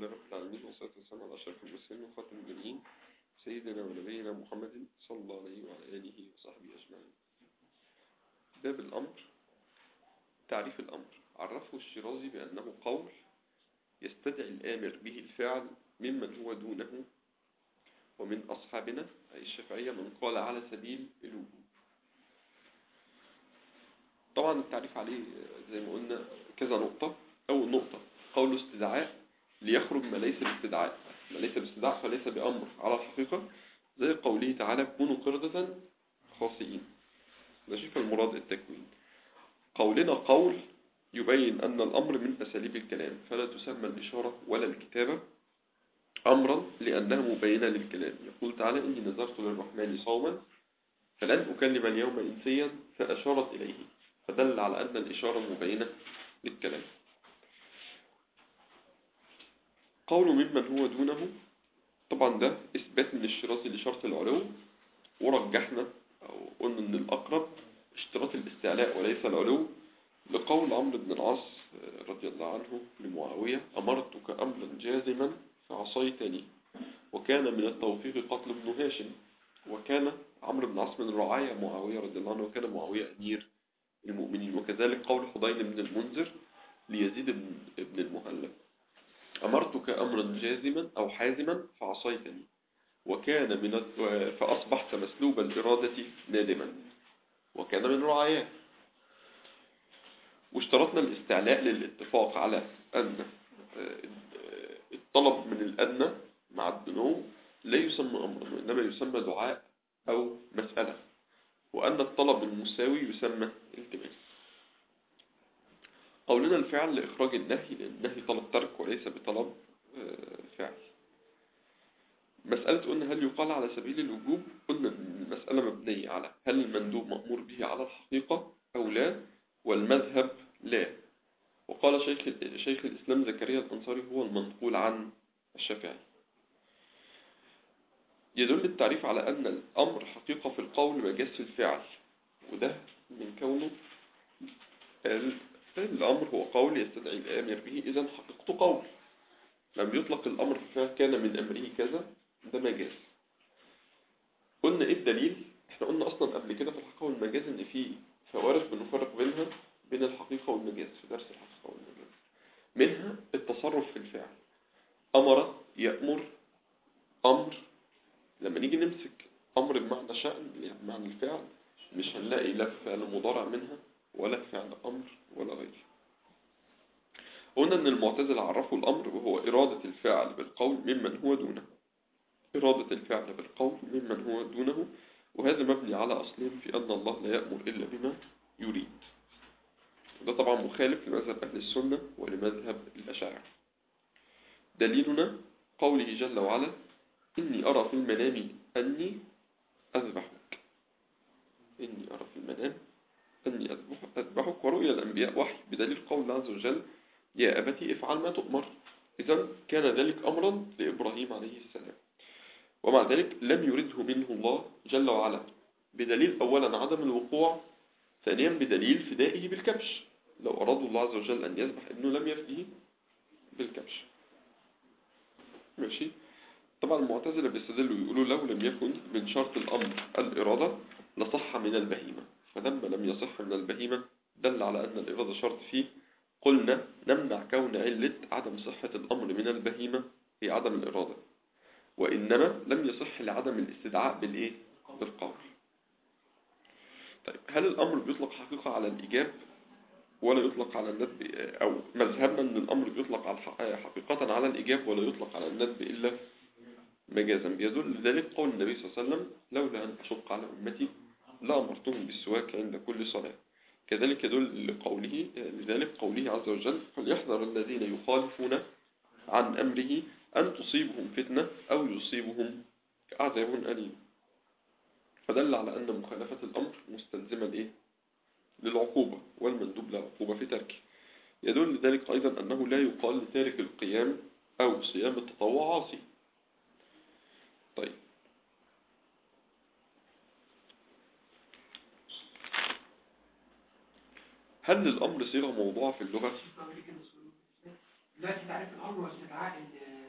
لله رب العالمين والصلاة والسلام على أشرف المرسلين وخاتم النبيين سيدنا ونبينا محمد صلى الله عليه وعلى آله وصحبه أجمعين باب الأمر تعريف الأمر عرفه الشيرازي بأنه قول يستدعي الآمر به الفعل ممن هو دونه ومن أصحابنا أي الشافعية من قال على سبيل الوجوب طبعا التعريف عليه زي ما قلنا كذا نقطة أول نقطة قول استدعاء ليخرج ما ليس باستدعاء ما ليس باستدعاء فليس بأمر على الحقيقة زي قوله تعالى كونوا قردة خاصئين ماشي فالمراد التكوين قولنا قول يبين أن الأمر من أساليب الكلام فلا تسمى الإشارة ولا الكتابة أمرا لأنها مبينة للكلام يقول تعالى إني نذرت للرحمن صوما فلن أكلم اليوم إنسيا فأشارت إليه فدل على أن الإشارة مبينة للكلام قول ممن هو دونه طبعا ده إثبات من الشراسي لشرط العلو ورجحنا أو قلنا أن الأقرب اشتراط الاستعلاء وليس العلو لقول عمرو بن العاص رضي الله عنه لمعاوية أمرتك أمرا جازما فعصيتني وكان من التوفيق قتل ابن هاشم وكان عمرو بن العاص من رعايا معاوية رضي الله عنه وكان معاوية أمير المؤمنين وكذلك قول حضين بن المنذر ليزيد بن المهلب أمرتك أمرا جازما أو حازما فعصيتني وكان من فأصبحت مسلوب الإرادة نادما وكان من رعاياه واشترطنا الاستعلاء للاتفاق على أن الطلب من الأدنى مع الدنو لا يسمى أمرا وإنما يسمى دعاء أو مسألة وأن الطلب المساوي يسمى التماس قولنا الفعل لإخراج النهي لأن النهي طلب ترك وليس بطلب فعل مسألة قلنا هل يقال على سبيل الوجوب قلنا أن المسألة مبنية على هل المندوب مأمور به على الحقيقة أو لا والمذهب لا وقال شيخ, شيخ الإسلام زكريا الأنصاري هو المنقول عن الشافعي يدل التعريف على أن الأمر حقيقة في القول مجاز في الفعل وده من كونه الأمر هو قول يستدعي الآمر به إذا حقيقته قول لم يطلق الأمر في الفعل كان من أمره كذا ده مجاز قلنا إيه الدليل احنا قلنا أصلا قبل كده في الحقيقة والمجاز إن في فوارق بنفرق بينها بين الحقيقة والمجاز في درس الحقيقة والمجاز منها التصرف في الفعل أمر يأمر أمر لما نيجي نمسك أمر بمعنى شأن بمعنى الفعل مش هنلاقي لا فعل مضارع منها ولا فعل أمر ولا غيره قلنا أن المعتزلة عرفوا الأمر وهو إرادة الفعل بالقول ممن هو دونه إرادة الفعل بالقول ممن هو دونه وهذا مبني على أصلين في أن الله لا يأمر إلا بما يريد وده طبعا مخالف لمذهب أهل السنة ولمذهب الأشاعرة دليلنا قوله جل وعلا إني أرى في المنام أني أذبحك إني أرى في المنام أني أذبحك ورؤيا الأنبياء وحي بدليل قول الله عز وجل يا أبتي افعل ما تؤمر إذا كان ذلك أمرا لإبراهيم عليه السلام ومع ذلك لم يرده منه الله جل وعلا بدليل أولا عدم الوقوع ثانيا بدليل فدائه بالكبش لو أرادوا الله عز وجل أن يذبح ابنه لم يفده بالكبش ماشي طبعا المعتزلة بيستدلوا يقولوا لو لم يكن من شرط الأمر الإرادة لصح من البهيمة فلما لم يصح من البهيمة دل على أن الإرادة شرط فيه قلنا نمنع كون علة عدم صحة الأمر من البهيمة هي عدم الإرادة وإنما لم يصح لعدم الاستدعاء بالإيه؟ بالقول طيب هل الأمر بيطلق حقيقة على الإيجاب ولا يطلق على الندب أو مذهبنا أن الأمر بيطلق على حقيقة على الإيجاب ولا يطلق على الندب إلا مجازا بيدل ذلك قول النبي صلى الله عليه وسلم لولا أن أشق على أمتي لأمرتهم بالسواك عند كل صلاة كذلك يدل لقوله لذلك قوله عز وجل فليحذر الذين يخالفون عن أمره أن تصيبهم فتنة أو يصيبهم عذاب أليم فدل على أن مخالفة الأمر مستلزمة لإيه؟ للعقوبة والمندوب للعقوبة في تركه يدل ذلك أيضا أنه لا يقال لتارك القيام أو صيام التطوع عاصي طيب هل للأمر صيغة موضوع في اللغة؟ دلوقتي تعريف الامر واستدعاء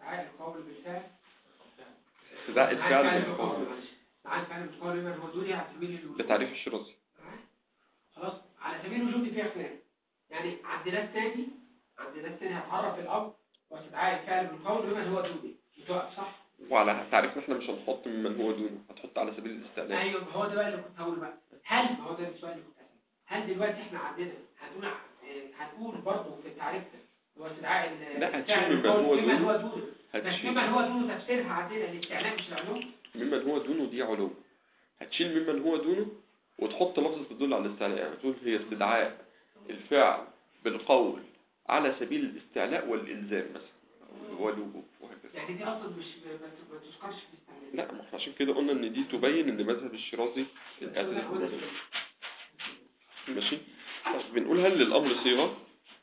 استدعاء القول بالفعل استدعاء الفعل استدعاء بالقول معلش. استدعاء الفعل بالقول لمن هو دوني على سبيل ده الوجوب تعريف الشرازي خلاص على سبيل الوجوب دي فيها خلاف يعني عندنا الثاني عندنا الثاني هتعرف الامر واستدعاء الفعل بالقول لمن هو دوني بتوقف صح وعلى تعريفنا احنا مش هنحط ممن هو دونه هتحط على سبيل الاستعلاء ايوه ما هو ده بقى اللي كنت هقوله بقى هل ما هو ده السؤال اللي كنت هسأله هل دلوقتي احنا عندنا هنقول ع- آه، هنقول برضه في التعريف ده هو استدعاء ال- لا، الفعل هتشيل ممن بالقول هو لمن دونه. هو دونه بس هتشيل ممن هو دونه تفسيرها عندنا الاستعلاء مش العلوم ممن هو دونه دي علوم هتشيل ممن هو دونه وتحط لفظة تدل على الاستعلاء يعني تقول هي استدعاء الفعل بالقول على سبيل الاستعلاء والإلزام مثلا والوجوب وهكذا يعني دي اصلا مش ما ما تذكرش في الاستعلاء لا ما احنا عشان كده قلنا ان دي تبين ان مذهب الشيرازي الأدلة لا، ولا- ماشي طيب بنقول هل للأمر صيغة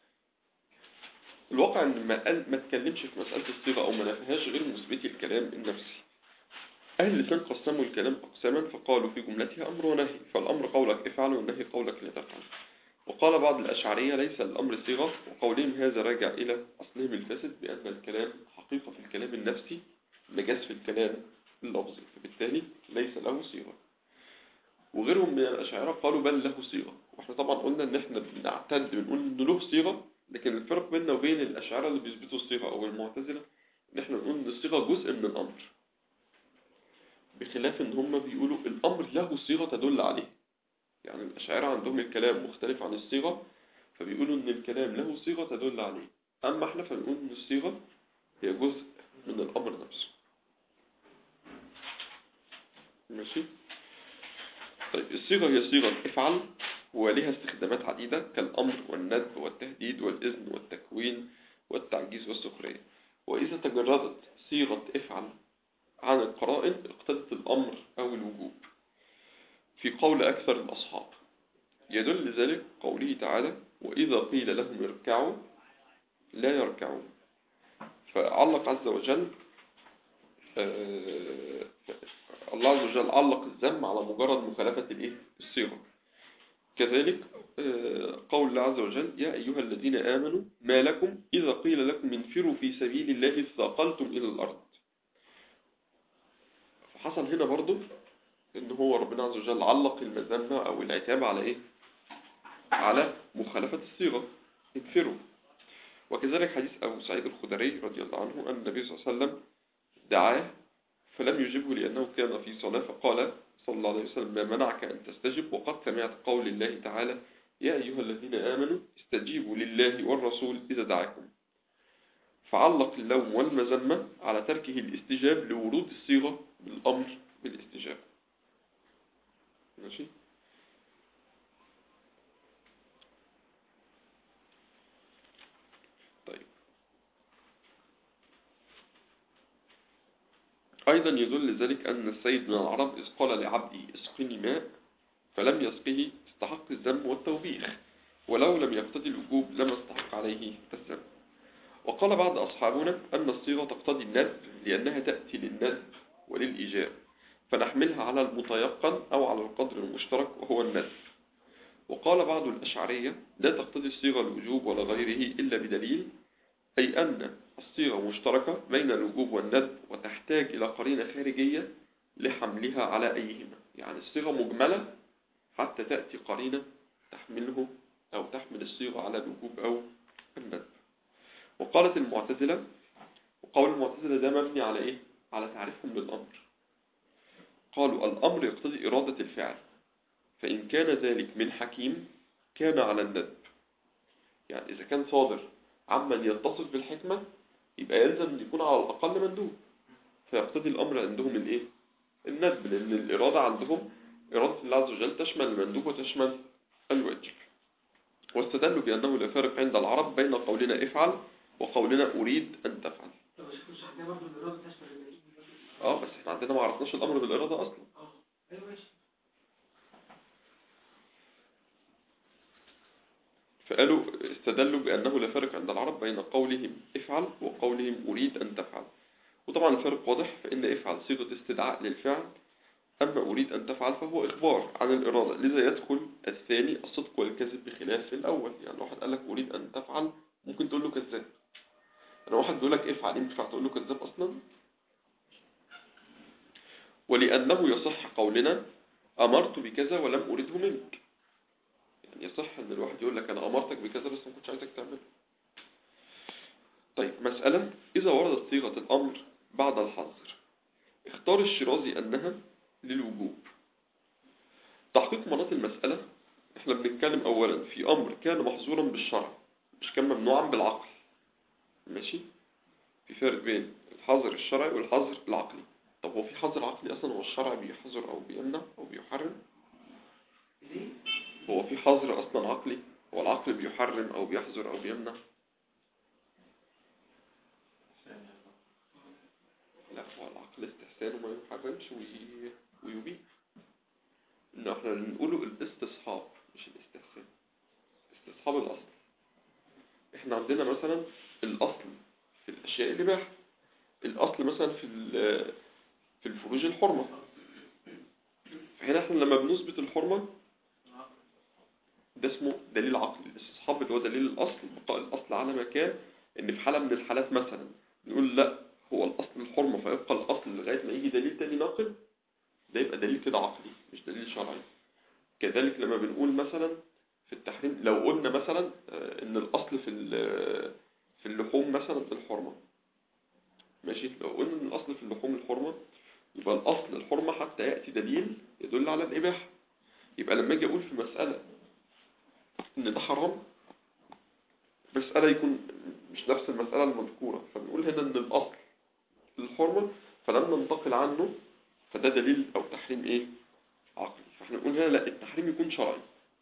الواقع ان ما قال ما تكلمش في مسألة الصيغة او ما نفيهاش غير مثبتي الكلام النفسي أهل اللسان قسموا الكلام أقساما فقالوا في جملتها أمر ونهي فالأمر قولك افعل والنهي قولك لا تفعل وقال بعض الأشعرية ليس الأمر صيغة وقولهم هذا راجع إلى أصلهم الفاسد بأن الكلام حقيقة في الكلام النفسي مجاز في الكلام اللفظي فبالتالي ليس له صيغة وغيرهم من الأشاعرة قالوا بل له صيغة واحنا طبعا قلنا ان احنا بنعتد بنقول ان له صيغة لكن الفرق بيننا وبين الأشاعرة اللي بيثبتوا الصيغة او المعتزلة ان احنا نقول ان الصيغة جزء من الأمر بخلاف ان هم بيقولوا الأمر له صيغة تدل عليه يعني الأشاعرة عندهم الكلام مختلف عن الصيغة فبيقولوا ان الكلام له صيغة تدل عليه اما احنا فنقول ان الصيغة هي جزء من الأمر نفسه ماشي طيب الصيغة هي صيغة افعل ولها استخدامات عديدة كالأمر والندب والتهديد والإذن والتكوين والتعجيز والسخرية وإذا تجردت صيغة افعل عن القرائن اقتضت الأمر أو الوجوب في قول أكثر الأصحاب يدل ذلك قوله تعالى وإذا قيل لهم اركعوا لا يركعون فعلق عز وجل آه، الله عز وجل علق الذم على مجرد مخالفة الايه الصيغة كذلك آه، قول الله عز وجل يا أيها الذين آمنوا ما لكم إذا قيل لكم انفروا في سبيل الله اثاقلتم إلى الأرض فحصل هنا برضو إن هو ربنا عز وجل علق المذمة أو العتاب على إيه على مخالفة الصيغة انفروا وكذلك حديث أبو سعيد الخدري رضي الله عنه أن النبي صلى الله عليه وسلم دعاه فلم يجبه لأنه كان في صلاة فقال صلى الله عليه وسلم ما منعك أن تستجب وقد سمعت قول الله تعالى يا أيها الذين آمنوا استجيبوا لله والرسول إذا دعاكم فعلق اللوم والمذمة على تركه الاستجاب لورود الصيغة بالأمر بالاستجابة ماشي طيب أيضا يدل ذلك أن السيد من العرب إذ قال لعبدي اسقني ماء فلم يسقه استحق الذم والتوبيخ ولو لم يقتضي الوجوب لما استحق عليه الذم وقال بعض أصحابنا أن الصيغة تقتضي الندب لأنها تأتي للندب وللإيجاب فنحملها على المتيقن أو على القدر المشترك وهو الندب وقال بعض الأشعرية لا تقتضي الصيغة الوجوب ولا غيره إلا بدليل أي أن الصيغة مشتركة بين الوجوب والندب وتحتاج إلى قرينة خارجية لحملها على أيهما يعني الصيغة مجملة حتى تأتي قرينة تحمله أو تحمل الصيغة على الوجوب أو الندب وقالت المعتزلة وقول المعتزلة ده مبني على إيه؟ على تعريفهم للأمر قالوا الأمر يقتضي إرادة الفعل فإن كان ذلك من حكيم كان على الندب يعني إذا كان صادر عمن يتصف بالحكمة يبقى يلزم أن يكون على الأقل مندوب فيقتضي الأمر عندهم الإيه؟ الندب لأن الإرادة عندهم إرادة الله عز وجل تشمل المندوب وتشمل الواجب واستدلوا بأنه لا فارق عند العرب بين قولنا افعل وقولنا أريد أن تفعل طب مش مش عندنا برضه الإرادة تشمل المجيء اه بس احنا عندنا ما عرفناش الأمر بالإرادة أصلا اه ايوه ماشي فقالوا استدلوا بأنه لا فرق عند العرب بين قولهم افعل وقولهم أريد أن تفعل وطبعا الفرق واضح فإن افعل صيغة استدعاء للفعل أما أريد أن تفعل فهو إخبار عن الإرادة لذا يدخل الثاني الصدق والكذب بخلاف الأول يعني لو واحد قال لك أريد أن تفعل ممكن تقول له كذاب انا واحد بيقول لك افعل ينفع تقول له كذاب اصلا ولانه يصح قولنا امرت بكذا ولم اريده منك يعني يصح ان الواحد يقول لك انا امرتك بكذا بس ما كنتش عايزك تعمله طيب مسألة إذا وردت صيغة الأمر بعد الحظر اختار الشيرازي أنها للوجوب تحقيق مناط المسألة احنا بنتكلم أولا في أمر كان محظورا بالشرع مش كان ممنوعا بالعقل ماشي في فرق بين الحظر الشرعي والحظر العقلي طب هو في حظر عقلي أصلا هو الشرع بيحظر أو بيمنع أو بيحرم ليه؟ هو في حظر أصلا عقلي هو العقل بيحرم أو بيحظر أو بيمنع لا هو العقل استحسانه ما يحرمش وي- ويبيح إن احنا بنقوله الاستصحاب مش الاستحسان استصحاب الأصل احنا عندنا مثلا الأصل في الأشياء الإباحة الأصل مثلا في ال- في الفروج الحرمة فهنا احنا لما بنثبت الحرمة ده اسمه دليل عقلي الاستصحاب اللي هو دليل الأصل بقاء الأصل على ما كان إن في حالة من الحالات مثلا نقول لا هو الأصل الحرمة فيبقى الأصل لغاية ما يجي دليل تاني ناقل ده يبقى دليل كده عقلي مش دليل شرعي كذلك لما بنقول مثلا في التحريم لو قلنا مثلا آه، إن الأصل في ال- في اللحوم مثلا الحرمة ماشي لو قلنا إن الأصل في اللحوم الحرمة يبقى الأصل الحرمة حتى يأتي دليل يدل على الإباحة يبقى لما أجي أقول في مسألة إن ده حرام مسألة يكون مش نفس المسألة المذكورة فبنقول هنا إن الأصل الحرمة فلما ننتقل عنه فده دليل أو تحريم إيه عقلي فاحنا نقول هنا لا التحريم يكون شرعي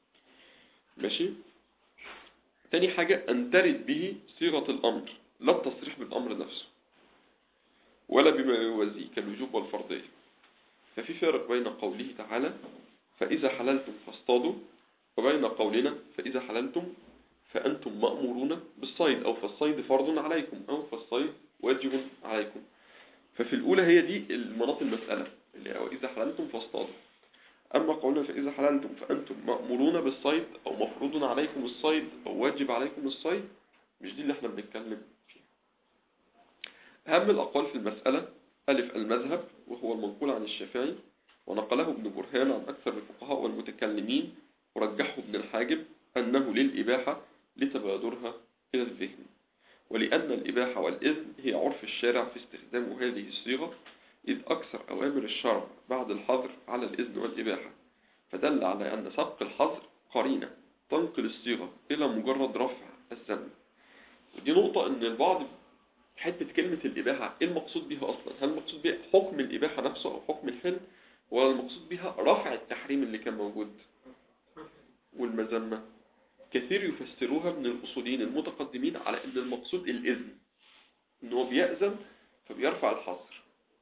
ماشي تاني حاجة أن ترد به صيغة الأمر لا التصريح بالأمر نفسه ولا بما يوازيه كالوجوب والفرضية ففي فرق بين قوله تعالى فإذا حللتم فاصطادوا وبين قولنا فإذا حللتم فأنتم مأمورون بالصيد أو فالصيد فرض عليكم أو فالصيد واجب عليكم ففي الأولى هي دي المناط المسألة اللي هو إذا حللتم فاصطادوا أما قولنا فإذا حللتم فأنتم مأمورون بالصيد أو مفروض عليكم الصيد أو واجب عليكم الصيد مش دي اللي احنا بنتكلم فيها أهم الأقوال في المسألة ألف المذهب وهو المنقول عن الشافعي ونقله ابن برهان عن أكثر الفقهاء والمتكلمين ورجحه ابن الحاجب أنه للإباحة لتبادرها إلى الذهن ولأن الإباحة والإذن هي عرف الشارع في استخدام هذه الصيغة إذ أكثر أوامر الشرع بعد الحظر على الإذن والإباحة فدل على أن سبق الحظر قرينة تنقل الصيغة إلى مجرد رفع الذنب ودي نقطة أن البعض حتة كلمة الإباحة إيه المقصود بها أصلا هل المقصود بها حكم الإباحة نفسه أو حكم الحل ولا المقصود بها رفع التحريم اللي كان موجود والمذمة كثير يفسروها من الأصوليين المتقدمين على أن المقصود الإذن أن هو بيأذن فبيرفع الحظر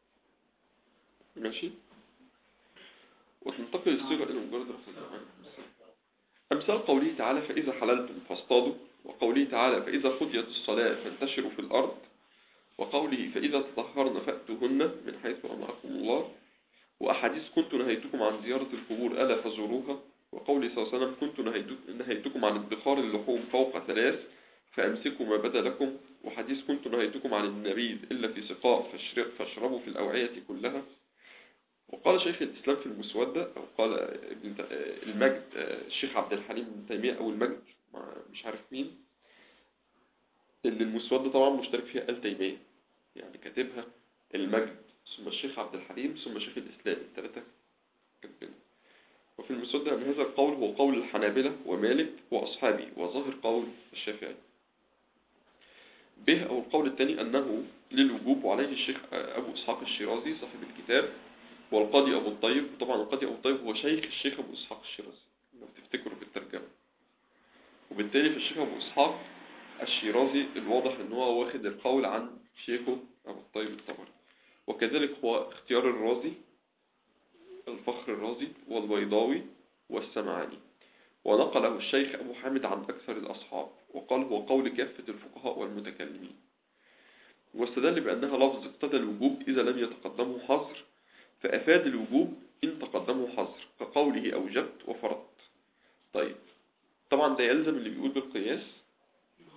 ماشي وتنتقل الصيغة إلى مجرد رفع الذنب أمثال قوله تعالى فإذا حللتم فاصطادوا وقوله تعالى فإذا قضيت الصلاة فانتشروا في الأرض وقوله فإذا تطهرن فأتوهن من حيث أمركم الله وأحاديث كنت نهيتكم عن زيارة القبور ألا فزوروها وقوله صلى الله عليه وسلم كنت نهيتك- نهيتكم عن ادخار اللحوم فوق ثلاث فأمسكوا ما بدا لكم وحديث كنت نهيتكم عن النبيذ إلا في سقاء فاشر- فاشربوا في الأوعية كلها وقال شيخ الإسلام في المسودة أو قال ابن ت- المجد الشيخ عبد الحليم بن تيمية أو المجد ما- مش عارف مين إن المسودة طبعا مشترك فيها آل تيمية يعني كاتبها المجد ثم الشيخ عبد الحليم ثم شيخ الإسلام الثلاثة كاتبين وفي المسودة أن هذا القول هو قول الحنابلة ومالك وأصحابه وظاهر قول الشافعي به أو القول الثاني أنه للوجوب وعليه الشيخ أبو إسحاق الشيرازي صاحب الكتاب والقاضي أبو الطيب طبعا القاضي أبو الطيب هو شيخ الشيخ أبو إسحاق الشيرازي لو تفتكروا في الترجمة وبالتالي في الشيخ أبو إسحاق الشيرازي الواضح أن هو واخد القول عن شيخه أبو الطيب الطبري وكذلك هو اختيار الرازي الفخر الرازي والبيضاوي والسمعاني ونقله الشيخ أبو حامد عن أكثر الأصحاب وقال هو قول كافة الفقهاء والمتكلمين واستدل بأنها لفظ اقتضى الوجوب إذا لم يتقدمه حظر فأفاد الوجوب إن تقدمه حظر كقوله أوجبت وفرضت طيب طبعا ده يلزم اللي بيقول بالقياس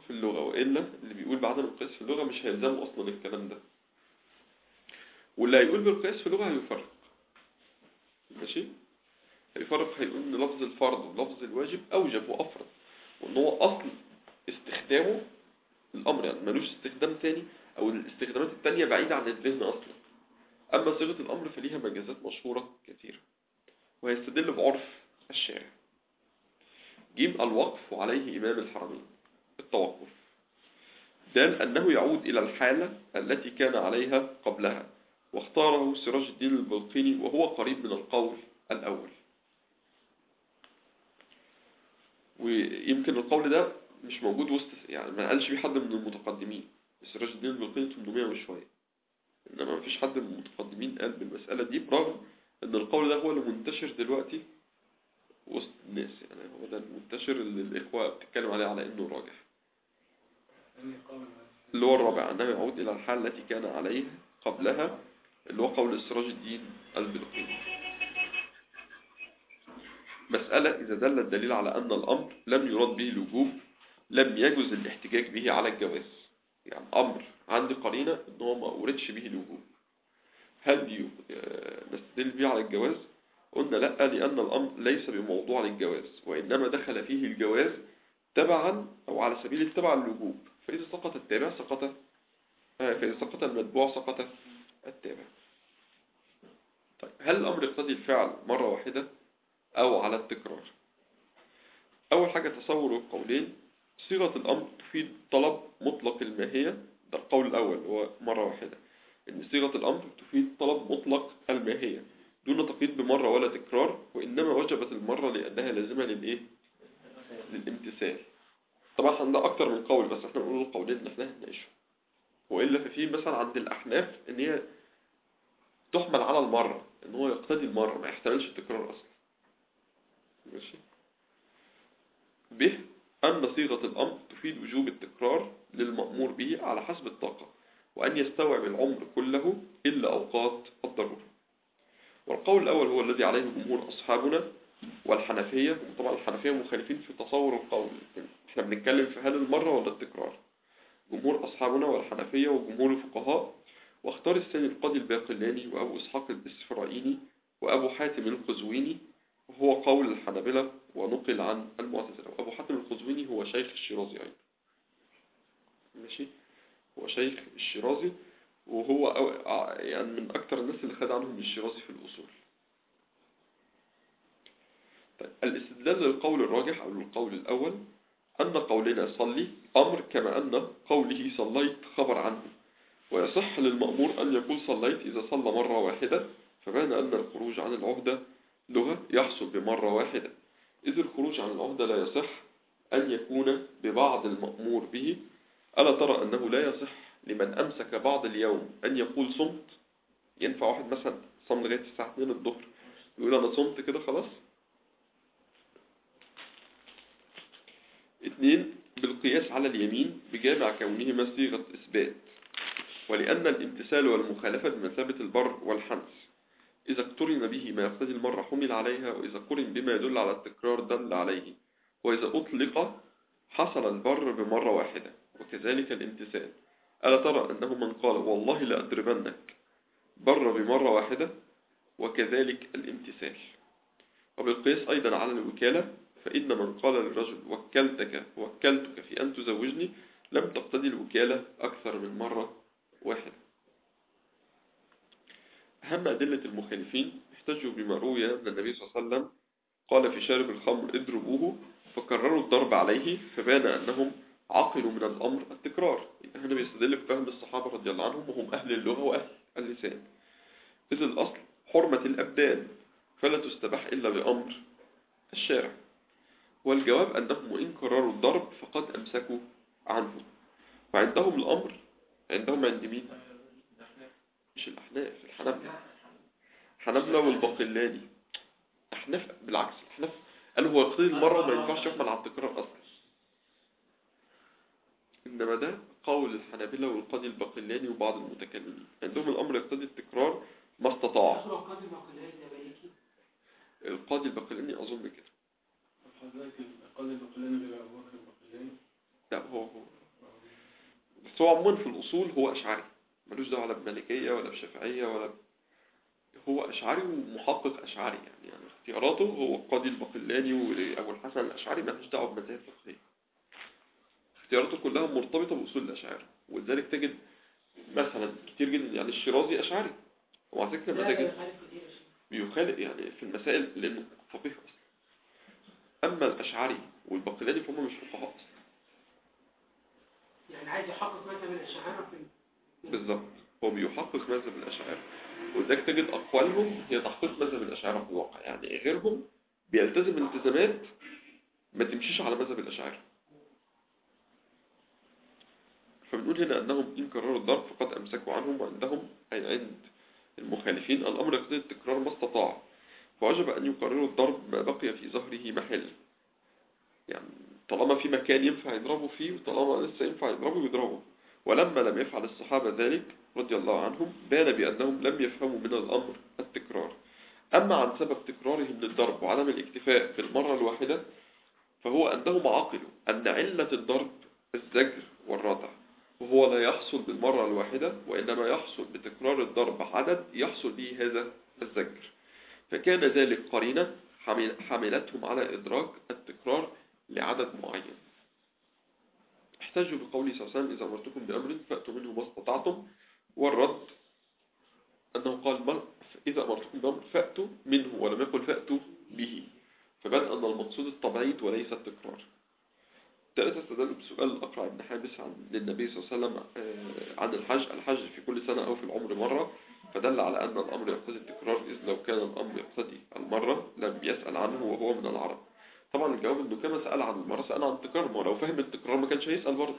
في اللغة وإلا اللي بيقول بعدم القياس في اللغة مش هيلزمه أصلا الكلام ده واللي هيقول بالقياس في اللغة هيفرق ماشي هيفرق هيقول ان لفظ الفرض ولفظ الواجب أوجب وأفرض وإن هو أصل استخدامه الأمر يعني ملوش استخدام تاني أو الاستخدامات التانية بعيدة عن الذهن أصلا أما صيغة الأمر فليها مجازات مشهورة كثيرة ويستدل بعرف الشارع جيم الوقف وعليه إمام الحرمين التوقف دال أنه يعود إلى الحالة التي كان عليها قبلها واختاره سراج الدين البلقيني وهو قريب من القول الأول ويمكن القول ده مش موجود وسط يعني ما قالش بيه حد من المتقدمين سراج الدين البلقيني 800 وشوية إنما ما فيش حد من المتقدمين قال بالمسألة دي برغم إن القول ده هو اللي منتشر دلوقتي وسط الناس يعني هو ده المنتشر اللي الإخوة بتتكلم عليه على إنه راجح اللي هو الرابع أنه يعود إلى الحال التي كان عليها قبلها اللي هو قول سراج الدين البلقيني مسألة إذا دل الدليل على أن الأمر لم يراد به الوجوب لم يجوز الاحتجاج به على الجواز يعني أمر عندي قرينة إن هو ما أوردش به الوجوب هل دي آه، نستدل به على الجواز قلنا لا لأن الأمر ليس بموضوع للجواز وإنما دخل فيه الجواز تبعا أو على سبيل التبع الوجوب فإذا سقط التابع سقط آه، فإذا سقط المتبوع سقط التابع طيب هل الأمر يقتضي الفعل مرة واحدة أو على التكرار أول حاجة تصور القولين صيغة الأمر تفيد طلب مطلق الماهية ده القول الأول هو مرة واحدة إن صيغة الأمر تفيد طلب مطلق الماهية دون تقييد بمرة ولا تكرار وإنما وجبت المرة لأنها لازمة للإيه؟ للامتثال طبعا عندنا أكتر من قول بس احنا نقول القولين اللي احنا هنناقشهم وإلا ففي مثلا عند الأحناف إن هي تحمل على المرة إن هو يقتضي المرة ما يحتملش التكرار أصلا ماشي به أن صيغة الأمر تفيد وجوب التكرار للمأمور به على حسب الطاقة وأن يستوعب العمر كله إلا أوقات الضرورة والقول الأول هو الذي عليه جمهور أصحابنا والحنفية طبعا الحنفية مخالفين في تصور القول احنا بنتكلم في هل المرة ولا التكرار جمهور أصحابنا والحنفية وجمهور الفقهاء واختار الثاني القاضي الباقلاني وأبو إسحاق الإسفرايني وأبو حاتم القزويني وهو قول الحنابلة ونقل عن المعتزلة وأبو حاتم القزويني هو شيخ الشيرازي أيضا ماشي هو شيخ الشيرازي وهو أو- ع- يعني من أكثر الناس اللي خد عنهم الشيرازي في الأصول طيب الاستدلال للقول الراجح أو للقول الأول أن قولنا صلي أمر كما أن قوله صليت خبر عنه ويصح للمأمور أن يقول صليت إذا صلى مرة واحدة فبان أن الخروج عن العهدة لغة يحصل بمرة واحدة إذ الخروج عن العهدة لا يصح أن يكون ببعض المأمور به ألا ترى أنه لا يصح لمن أمسك بعض اليوم أن يقول صمت ينفع واحد مثلا صم لغاية الساعة 2 الظهر يقول أنا صمت كده خلاص اثنين بالقياس على اليمين بجامع كونهما صيغة إثبات ولأن الامتثال والمخالفة بمثابة البر والحنس إذا اقترن به ما يقتضي المرة حمل عليها وإذا قرن بما يدل على التكرار دل عليه وإذا أطلق حصل البر بمرة واحدة وكذلك الامتثال ألا ترى أنه من قال والله لأضربنك بر بمرة واحدة وكذلك الامتثال وبالقياس أيضا على الوكالة فإن من قال للرجل وكلتك وكلتك في أن تزوجني لم تقتضي الوكالة أكثر من مرة واحدة أهم أدلة المخالفين احتجوا بما روي أن النبي صلى الله عليه وسلم قال في شارب الخمر اضربوه فكرروا الضرب عليه فبان أنهم عقلوا من الأمر التكرار يبقى هنا بيستدل بفهم الصحابة رضي الله عنهم وهم أهل اللغة وأهل اللسان إذ الأصل حرمة الأبدان فلا تستباح إلا بأمر الشارع والجواب أنهم وإن كرروا الضرب فقد أمسكوا عنه وعندهم الأمر عندهم عند مين؟ مش الأحناف الحنابلة حنابلة والباقلاني أحناف بالعكس الأحناف قالوا هو يقتضي المرة وما ينفعش يحمل على التكرار أصلا إنما ده قول الحنابلة والقاضي الباقلاني وبعض المتكلمين عندهم الأمر يقتضي التكرار ما استطاع أصل القاضي الباقلاني ده مالكي القاضي الباقلاني أظن كده حضرتك القاضي البقلاني غير أبو بكر البقلاني لا هو هو بس هو عموما في الأصول هو أشعري ملوش دعوة لا بمالكية ولا بشافعية ولا ب... هو أشعري ومحقق أشعري يعني, يعني اختياراته هو القاضي الباقلاني وأبو الحسن الأشعري ملوش دعوة بمذاهب فقهية اختياراته كلها مرتبطة بأصول الأشعار ولذلك تجد مثلا كتير جدا يعني الشيرازي أشعري ومع ذلك لما لا تجد بيخالف كتير يا شيخ. بيخالف يعني في المسائل لأنه فقيه أصلا أما الأشعري والباقلاني فهم مش فقهاء أصلا يعني عايز يحقق مثلا من الشعارة في بالظبط هو بيحقق مذهب الأشاعرة ولذلك تجد أقوالهم هي تحقيق مذهب الأشاعرة في الواقع يعني غيرهم بيلتزم التزامات ما تمشيش على مذهب الأشاعرة فبنقول هنا أنهم إن كرروا الضرب فقد أمسكوا عنهم وعندهم أي عند المخالفين الأمر يقتضي التكرار ما استطاع فوجب أن يقرروا الضرب ما بقي في ظهره محل يعني طالما في مكان ينفع يضربوا فيه وطالما لسه ينفع يضربوا يضربوا ولما لم يفعل الصحابة ذلك رضي الله عنهم بان بأنهم لم يفهموا من الأمر التكرار أما عن سبب تكرارهم للضرب وعدم الاكتفاء بالمرة الواحدة فهو أنهم عقلوا أن علة الضرب الزجر والردع وهو لا يحصل بالمرة الواحدة وإنما يحصل بتكرار الضرب عدد يحصل به هذا الزجر فكان ذلك قرينة حمل- حملتهم على إدراك التكرار لعدد معين احتجوا بقوله صلى الله عليه وسلم إذا أمرتكم بأمر فأتوا منه ما استطعتم والرد أنه قال ما إذا أمرتكم بأمر فأتوا منه ولم يقل فأتوا به فبان أن المقصود التبعيد وليس التكرار ثلاثة استدلوا بسؤال الأقرع بن حابس عن للنبي صلى الله عليه وسلم آه، عن الحج الحج في كل سنة أو في العمر مرة فدل على أن الأمر يقتضي التكرار إذ لو كان الأمر يقتضي المرة لم يسأل عنه وهو من العرب طبعا الجواب انه كما سأل عن المرة سأل عن التكرار ما هو لو فهم التكرار ما كانش هيسأل برضه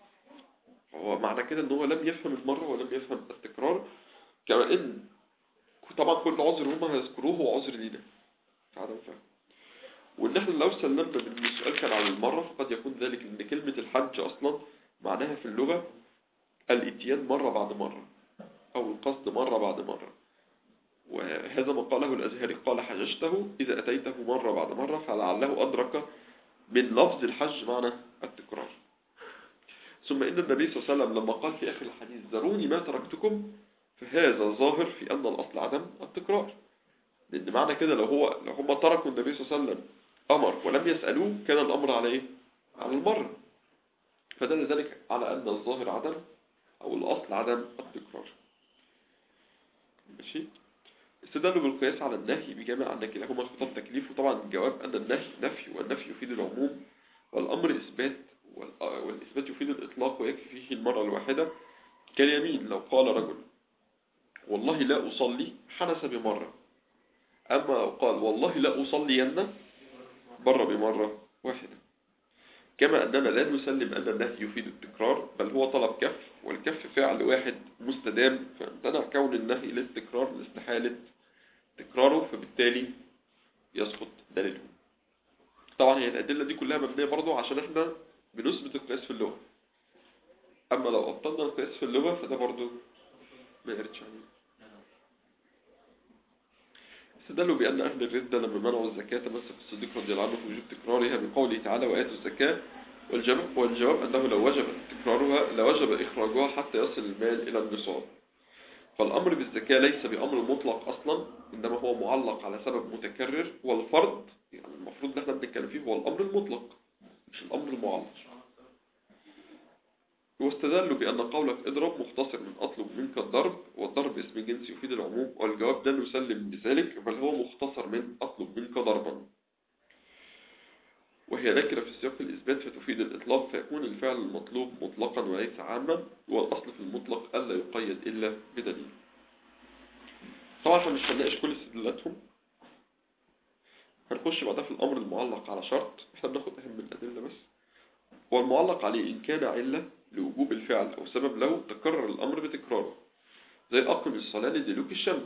هو معنى كده ان هو لم يفهم المرة ولم يفهم التكرار كما ان طبعا كل عذر هم هيذكروه هو عذر لينا في عدم فهم وان احنا لو سلمنا بان السؤال كان عن المرة فقد يكون ذلك ان كلمة الحج اصلا معناها في اللغة الاتيان مرة بعد مرة او القصد مرة بعد مرة وهذا ما قاله الأزهري قال حججته إذا أتيته مرة بعد مرة فلعله أدرك من لفظ الحج معنى التكرار ثم إن النبي صلى الله عليه وسلم لما قال في آخر الحديث ذروني ما تركتكم فهذا ظاهر في أن الأصل عدم التكرار لأن معنى كده لو هو لو هم تركوا النبي صلى الله عليه وسلم أمر ولم يسألوه كان الأمر على إيه؟ على المرة فدل ذلك على أن الظاهر عدم أو الأصل عدم التكرار ماشي استدلوا بالقياس على النهي بجمع أن كلاهما خطاب تكليف وطبعا الجواب أن النهي نفي والنفي يفيد العموم والأمر إثبات وال- والإثبات يفيد الإطلاق ويكفي فيه المرة الواحدة كاليمين لو قال رجل والله لا أصلي حنس بمرة أما لو قال والله لا أصلين بر بمرة واحدة كما أننا لا نسلم أن النهي يفيد التكرار بل هو طلب كف والكف فعل واحد مستدام فامتنع كون النهي للتكرار لاستحالة تكراره فبالتالي يسقط دليله طبعا هي الأدلة دي كلها مبنية برضو عشان احنا بنثبت القياس في اللغة أما لو أبطلنا القياس في اللغة فده برضو ما يردش عليه استدلوا بأن أهل الردة لما منعوا الزكاة تمسك الصديق رضي الله عنه في وجوب تكرارها بقوله تعالى وآتوا الزكاة والجواب, والجواب أنه لو وجب تكرارها لوجب إخراجها حتى يصل المال إلى النصاب فالأمر بالزكاة ليس بأمر مطلق أصلا إنما هو معلق على سبب متكرر والفرض يعني المفروض ان احنا بنتكلم فيه هو الأمر المطلق مش الأمر المعلق واستدلوا بأن قولك اضرب مختصر من أطلب منك الضرب والضرب اسم جنس يفيد العموم والجواب لا نسلم بذلك بل هو مختصر من أطلب منك ضربا وهي نكرة في سياق الإثبات فتفيد الإطلاق فيكون الفعل المطلوب مطلقا وليس عاما والأصل في المطلق ألا يقيد إلا بدليل طبعا احنا مش هنناقش كل استدلالاتهم هنخش بعدها في الأمر المعلق على شرط احنا بناخد أهم الأدلة بس والمعلق عليه إن كان علة لوجوب الفعل أو سبب له تكرر الأمر بتكراره زي أقم الصلاة لدلوك الشمس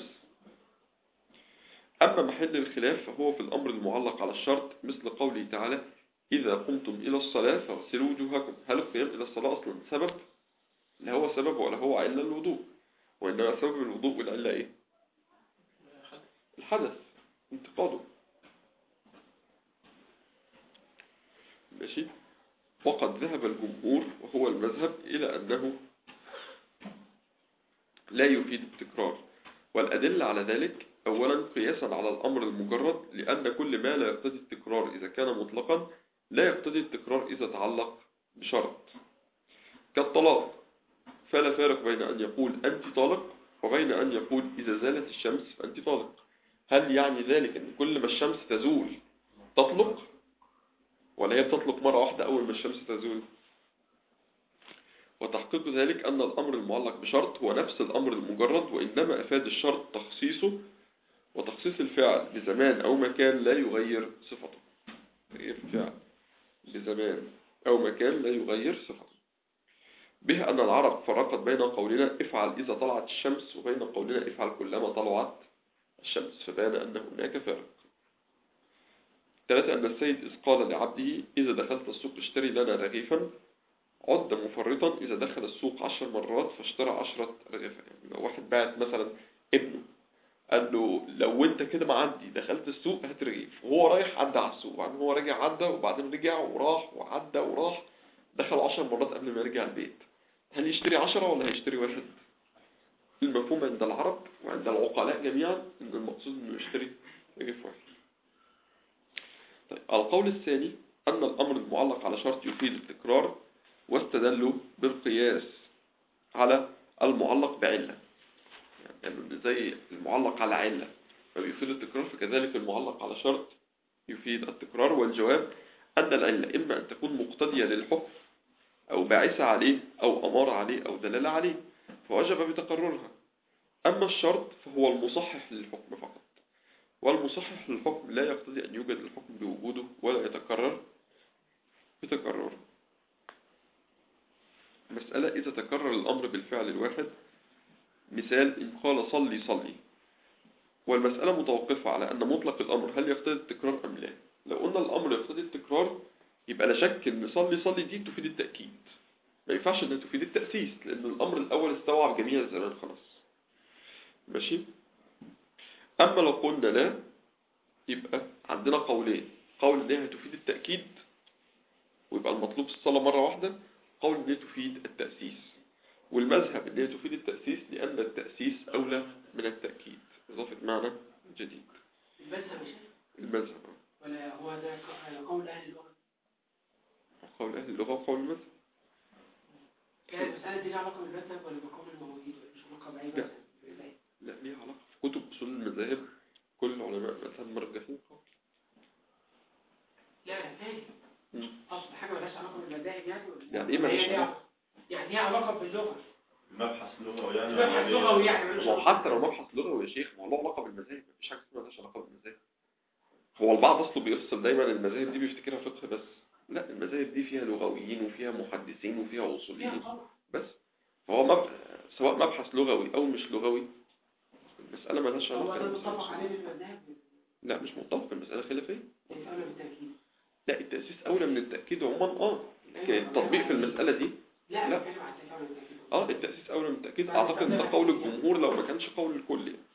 أما محل الخلاف فهو في الأمر المعلق على الشرط مثل قوله تعالى إذا قمتم إلى الصلاة فاغسلوا وجوهكم هل القيام إلى الصلاة أصلا سبب؟ لا هو سبب ولا هو علة الوضوء وإنما سبب الوضوء والعلة إيه؟ الحدث انتقاده ماشي وقد ذهب الجمهور وهو المذهب إلى أنه لا يفيد التكرار والأدلة على ذلك أولا قياسا على الأمر المجرد لأن كل ما لا يقتضي التكرار إذا كان مطلقا لا يقتضي التكرار إذا تعلق بشرط كالطلاق فلا فارق بين أن يقول أنت طالق وبين أن يقول إذا زالت الشمس فأنت طالق هل يعني ذلك أن كل ما الشمس تزول تطلق ولا هي بتطلق مرة واحدة أول ما الشمس تزول وتحقيق ذلك أن الأمر المعلق بشرط هو نفس الأمر المجرد وإنما أفاد الشرط تخصيصه وتخصيص الفعل بزمان أو مكان لا يغير صفته تغيير الفعل بزمان أو مكان لا يغير صفته به أن العرب فرقت بين قولنا افعل إذا طلعت الشمس وبين قولنا افعل كلما طلعت الشمس فبان أن هناك فرق ثلاثة أن السيد إذ قال لعبده إذا دخلت السوق اشتري لنا رغيفا عد مفرطا إذا دخل السوق عشر مرات فاشترى عشرة رغيفا يعني لو واحد بعت مثلا ابنه قال له لو انت كده معدي دخلت السوق هات رغيف وهو رايح عدى على السوق وبعدين هو راجع عدى وبعدين رجع وراح وعدى وراح دخل عشر مرات قبل ما يرجع البيت هل يشتري عشرة ولا هيشتري واحد المفهوم عند العرب وعند العقلاء جميعا ان المقصود انه يشتري رغيف واحد طيب القول الثاني أن الأمر المعلق على شرط يفيد التكرار واستدلوا بالقياس على المعلق بعلة يعني زي المعلق على علة فبيفيد التكرار فكذلك المعلق على شرط يفيد التكرار والجواب أن العلة إما أن تكون مقتضية للحكم أو باعثة عليه أو أمارة عليه أو دلالة عليه فوجب بتقررها أما الشرط فهو المصحح للحكم فقط والمصحح للحكم لا يقتضي أن يوجد الحكم بوجوده ولا يتكرر بتكرره مسألة إذا تكرر الأمر بالفعل الواحد مثال إن قال صلي صلي والمسألة متوقفة على أن مطلق الأمر هل يقتضي التكرار أم لا لو قلنا الأمر يقتضي التكرار يبقى لا شك أن صلي صلي دي تفيد التأكيد ما ينفعش أنها تفيد التأسيس لأن الأمر الأول استوعب جميع الزمان خلاص ماشي أما لو قلنا لا يبقى عندنا قولين قول إن هي تفيد التأكيد ويبقى المطلوب الصلاة مرة واحدة قول إن هي تفيد التأسيس والمذهب إن هي تفيد التأسيس لأن التأسيس أولى من التأكيد إضافة معنى جديد المذهب مش المذهب ولا هو ده ق- قول أهل اللغة قول أهل اللغة وقول المذهب كانت المسألة دي لها علاقة بالمذهب ولا بقول الموجود ولا مش علاقة بأي لا. مذهب؟ لا ليها علاقة في كتب أصول المذاهب كل علماء المذهب مرجحين قول لا أنا فاهم مم. أصل حاجة مالهاش علاقة بالمذاهب يعني ولا- يعني إيه ولا هي مالهاش ليها- علاقة؟ يعني ليها علاقة باللغة مبحث لغوي يعني مبحث لغوي يعني ملوش هو علاقة. حتى لو مبحث لغوي يا شيخ ما هو له علاقة بالمذاهب مفيش حاجة اسمها مالهاش علاقة بالمذاهب هو البعض أصله بيفصل دايما المذاهب دي بيفتكرها فقه بس لا المذاهب دي فيها لغويين وفيها محدثين وفيها ليها أصوليين طبعا بس فهو مب... سواء مبحث لغوي أو مش لغوي المسألة مالهاش هو علاقة ده بالمذاهب. متفق عليه بالمذاهب لا مش متفق المسألة خلافية ليس أولى بالتأكيد لا التأسيس أولى من التأكيد عموما اه التطبيق في المسألة دي لا لا. بتكلم عن التأكيد أولى بالتأكيد اه التأسيس أولى من التأكيد أعتقد ده قول الجمهور لو ما كانش قول الكل يعني.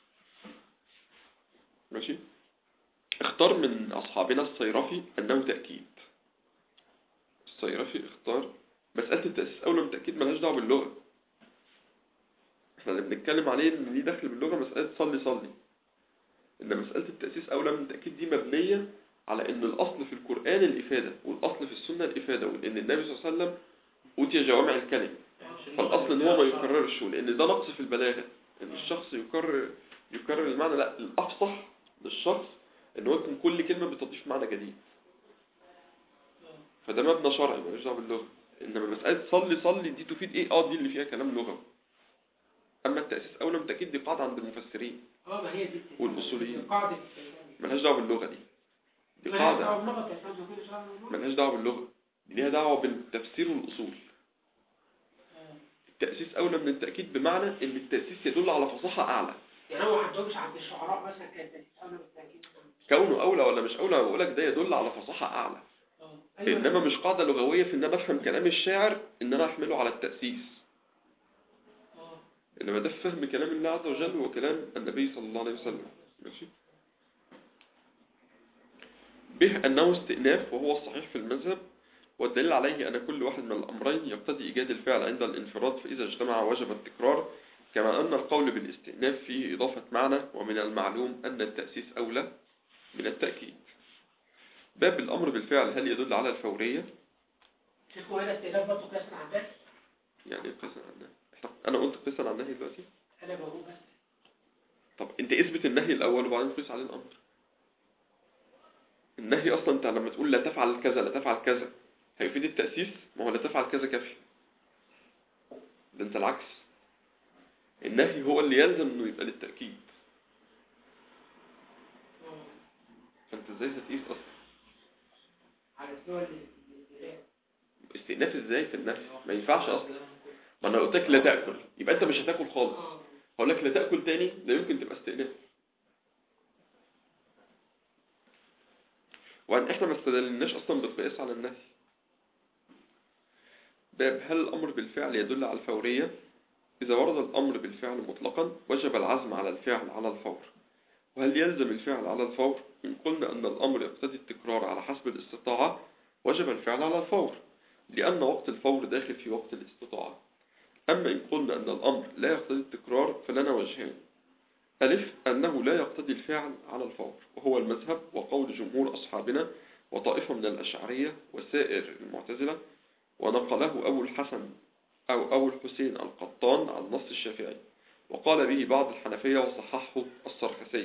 ماشي اختار من أصحابنا الصيرفي أنه تأكيد الصيرفي اختار مسألة التأسيس أولى من التأكيد ملهاش دعوة باللغة احنا اللي بنتكلم عليه ان دي داخل باللغة مسألة صلي صلي ان مسألة التأسيس أولى من التأكيد دي مبنية على ان الأصل في القرآن الإفادة والأصل في السنة الإفادة وان النبي صلى الله عليه وسلم أوتي جوامع الكلم فالأصل ان هو ما يكررش لأن ده نقص في البلاغة ان الشخص يكرر يكرر المعنى لا الأفصح للشخص ان هو يكون كل كلمة بتضيف معنى جديد فده مبنى شرعي ملوش دعوه باللغة انما مسألة صلي صلي دي تفيد ايه اه دي اللي فيها كلام لغوي اما التأسيس اولى من التأكيد دي قاعدة عند المفسرين اه ما هي دي والأصوليين. قاعدة ملهاش دعوه باللغة دي دي قاعدة ملهاش دعوه باللغة دي ليها دعوة بالتفسير والأصول التأسيس أولى من التأكيد بمعنى إن التأسيس يدل على فصاحة أعلى يعني هو ما عندهمش عند الشعراء مثلا كانت تأسيس أولى بالتأكيد كونه أولى ولا مش أولى أنا بقولك ده يدل على فصاحة أعلى اه أيوة. إنما مش قاعدة لغوية في إن أنا أفهم كلام الشاعر إن أنا أحمله على التأسيس اه إنما ده فهم كلام الله عز وجل وكلام النبي صلى الله عليه وسلم ماشي به أنه استئناف وهو الصحيح في المذهب والدليل عليه أن كل واحد من الأمرين يقتضي إيجاد الفعل عند الانفراد فإذا اجتمع وجب التكرار كما أن القول بالاستئناف فيه إضافة معنى ومن المعلوم أن التأسيس أولى من التأكيد باب الأمر بالفعل هل يدل على الفورية شيخ هنا استئناف برضه قياسا عن ذلك يعني إيه قياسا عن النهي إحنا- أنا قلت قياسا عن النهي دلوقتي انا بقول بس طب أنت اثبت النهي الأول وبعدين قيس عليه الأمر النهي أصلا أنت لما تقول لا تفعل كذا لا تفعل كذا هيفيد التأسيس ما هو لا تفعل كذا كافي ده أنت العكس النهي هو اللي يلزم إنه يبقى للتأكيد فأنت إزاي هتقيس أصلا على اسلوب الاستئناف استئناف إزاي في النهي ما ينفعش أصلا ما أنا قلت لك لا تأكل يبقى أنت مش هتاكل خالص اه هقول لك لا تأكل تاني لا يمكن تبقى استئناف وأن إحنا ما استدلناش أصلا بالقياس على النهي باب هل الأمر بالفعل يدل على الفورية إذا ورد الأمر بالفعل مطلقا وجب العزم على الفعل على الفور وهل يلزم الفعل على الفور إن قلنا أن الأمر يقتضي التكرار على حسب الاستطاعة وجب الفعل على الفور لأن وقت الفور داخل في وقت الاستطاعة أما إن قلنا أن الأمر لا يقتضي التكرار فلنا وجهان ألف أنه لا يقتضي الفعل على الفور وهو المذهب وقول جمهور أصحابنا وطائفة من الأشعرية وسائر المعتزلة ونقله أبو الحسن أو أبو الحسين القطان عن نص الشافعي وقال به بعض الحنفية وصححه السرخسي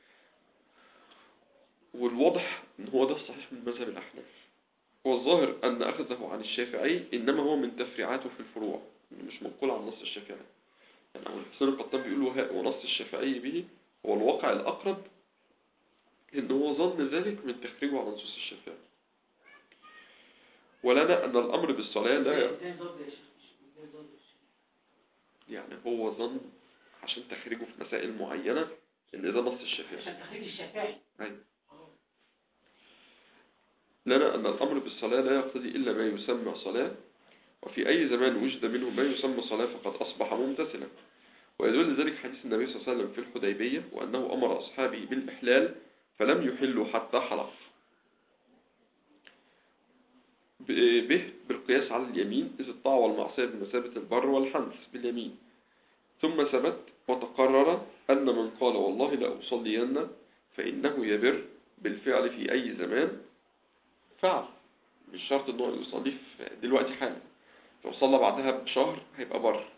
والواضح أن هو ده الصحيح من مذهب الأحناف والظاهر أن أخذه عن الشافعي إنما هو من تفريعاته في الفروع مش منقول عن نص الشافعي يعني أبو الحسين القطان بيقول له ونص الشافعي به هو الواقع الأقرب إن هو ظن ذلك من تخريجه على نصوص الشافعي ولنا أن الأمر بالصلاة لا ازاي ضد يا شيخ ازاي ضد يا شيخ يعني هو ظن عشان تخريجه في مسائل معينة إن ده نص الشافعي عشان تخريج الشافعي أيوة. اه لنا أن الأمر بالصلاة لا يقتضي إلا ما يسمى صلاة وفي أي زمان وجد منه ما يسمى صلاة فقد أصبح ممتثلا ويدل ذلك حديث النبي صلى الله عليه وسلم في الحديبية وأنه أمر أصحابه بالإحلال فلم يحلوا حتى حلق ب- به بالقياس على اليمين إذ الطاعة والمعصية بمثابة البر والحنث باليمين ثم ثبت وتقرر أن من قال والله لا أصلين فإنه يبر بالفعل في أي زمان فعل مش شرط أنه يصلي في دلوقتي حالا لو صلى بعدها بشهر هيبقى بر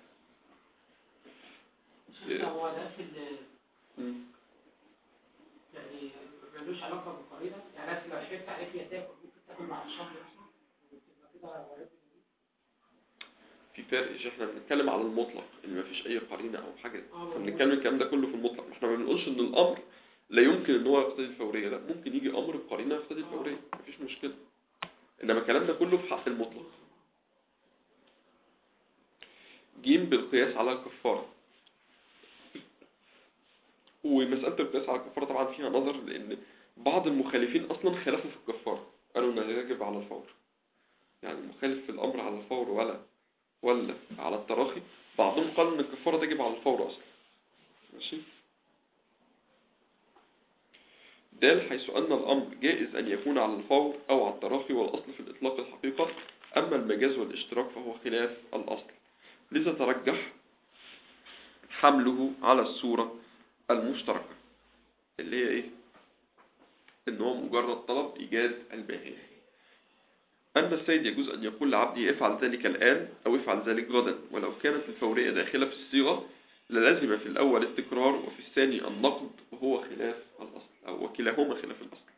شيخ هو ده في ال- يعني ملوش علاقة بالقرينة يعني أنا لو حكيت عليك يا تاكل ممكن تاكل بعد شهر مثلا وتبقى كده غيرت في فرق مش احنا بنتكلم على المطلق اللي مفيش اي قرينه او حاجه اه احنا بنتكلم الكلام ده كله في المطلق احنا ما بنقولش ان الامر لا يمكن ان هو يقتضي الفوريه لا ممكن يجي امر بقرينه يقتضي الفوريه مفيش مشكله انما الكلام ده كله في حق المطلق جيم بالقياس على الكفاره ومساله القياس على الكفاره طبعا فيها نظر لان بعض المخالفين اصلا خالفوا في الكفاره قالوا انها يجب على الفور يعني المخالف في الامر على الفور ولا ولا على التراخي بعضهم قال ان الكفاره تجب على الفور اصلا ماشي دال حيث أن الأمر جائز أن يكون على الفور أو على التراخي والأصل في الإطلاق الحقيقة أما المجاز والاشتراك فهو خلاف الأصل لذا ترجح حمله على الصورة المشتركة اللي هي إيه؟ إن هو مجرد طلب إيجاد الباهية أن السيد يجوز أن يقول لعبده افعل ذلك الآن أو افعل ذلك غدا ولو كانت الفورية داخلة في الصيغة للازم في الأول التكرار وفي الثاني النقد وهو خلاف الأصل أو وكلاهما خلاف الأصل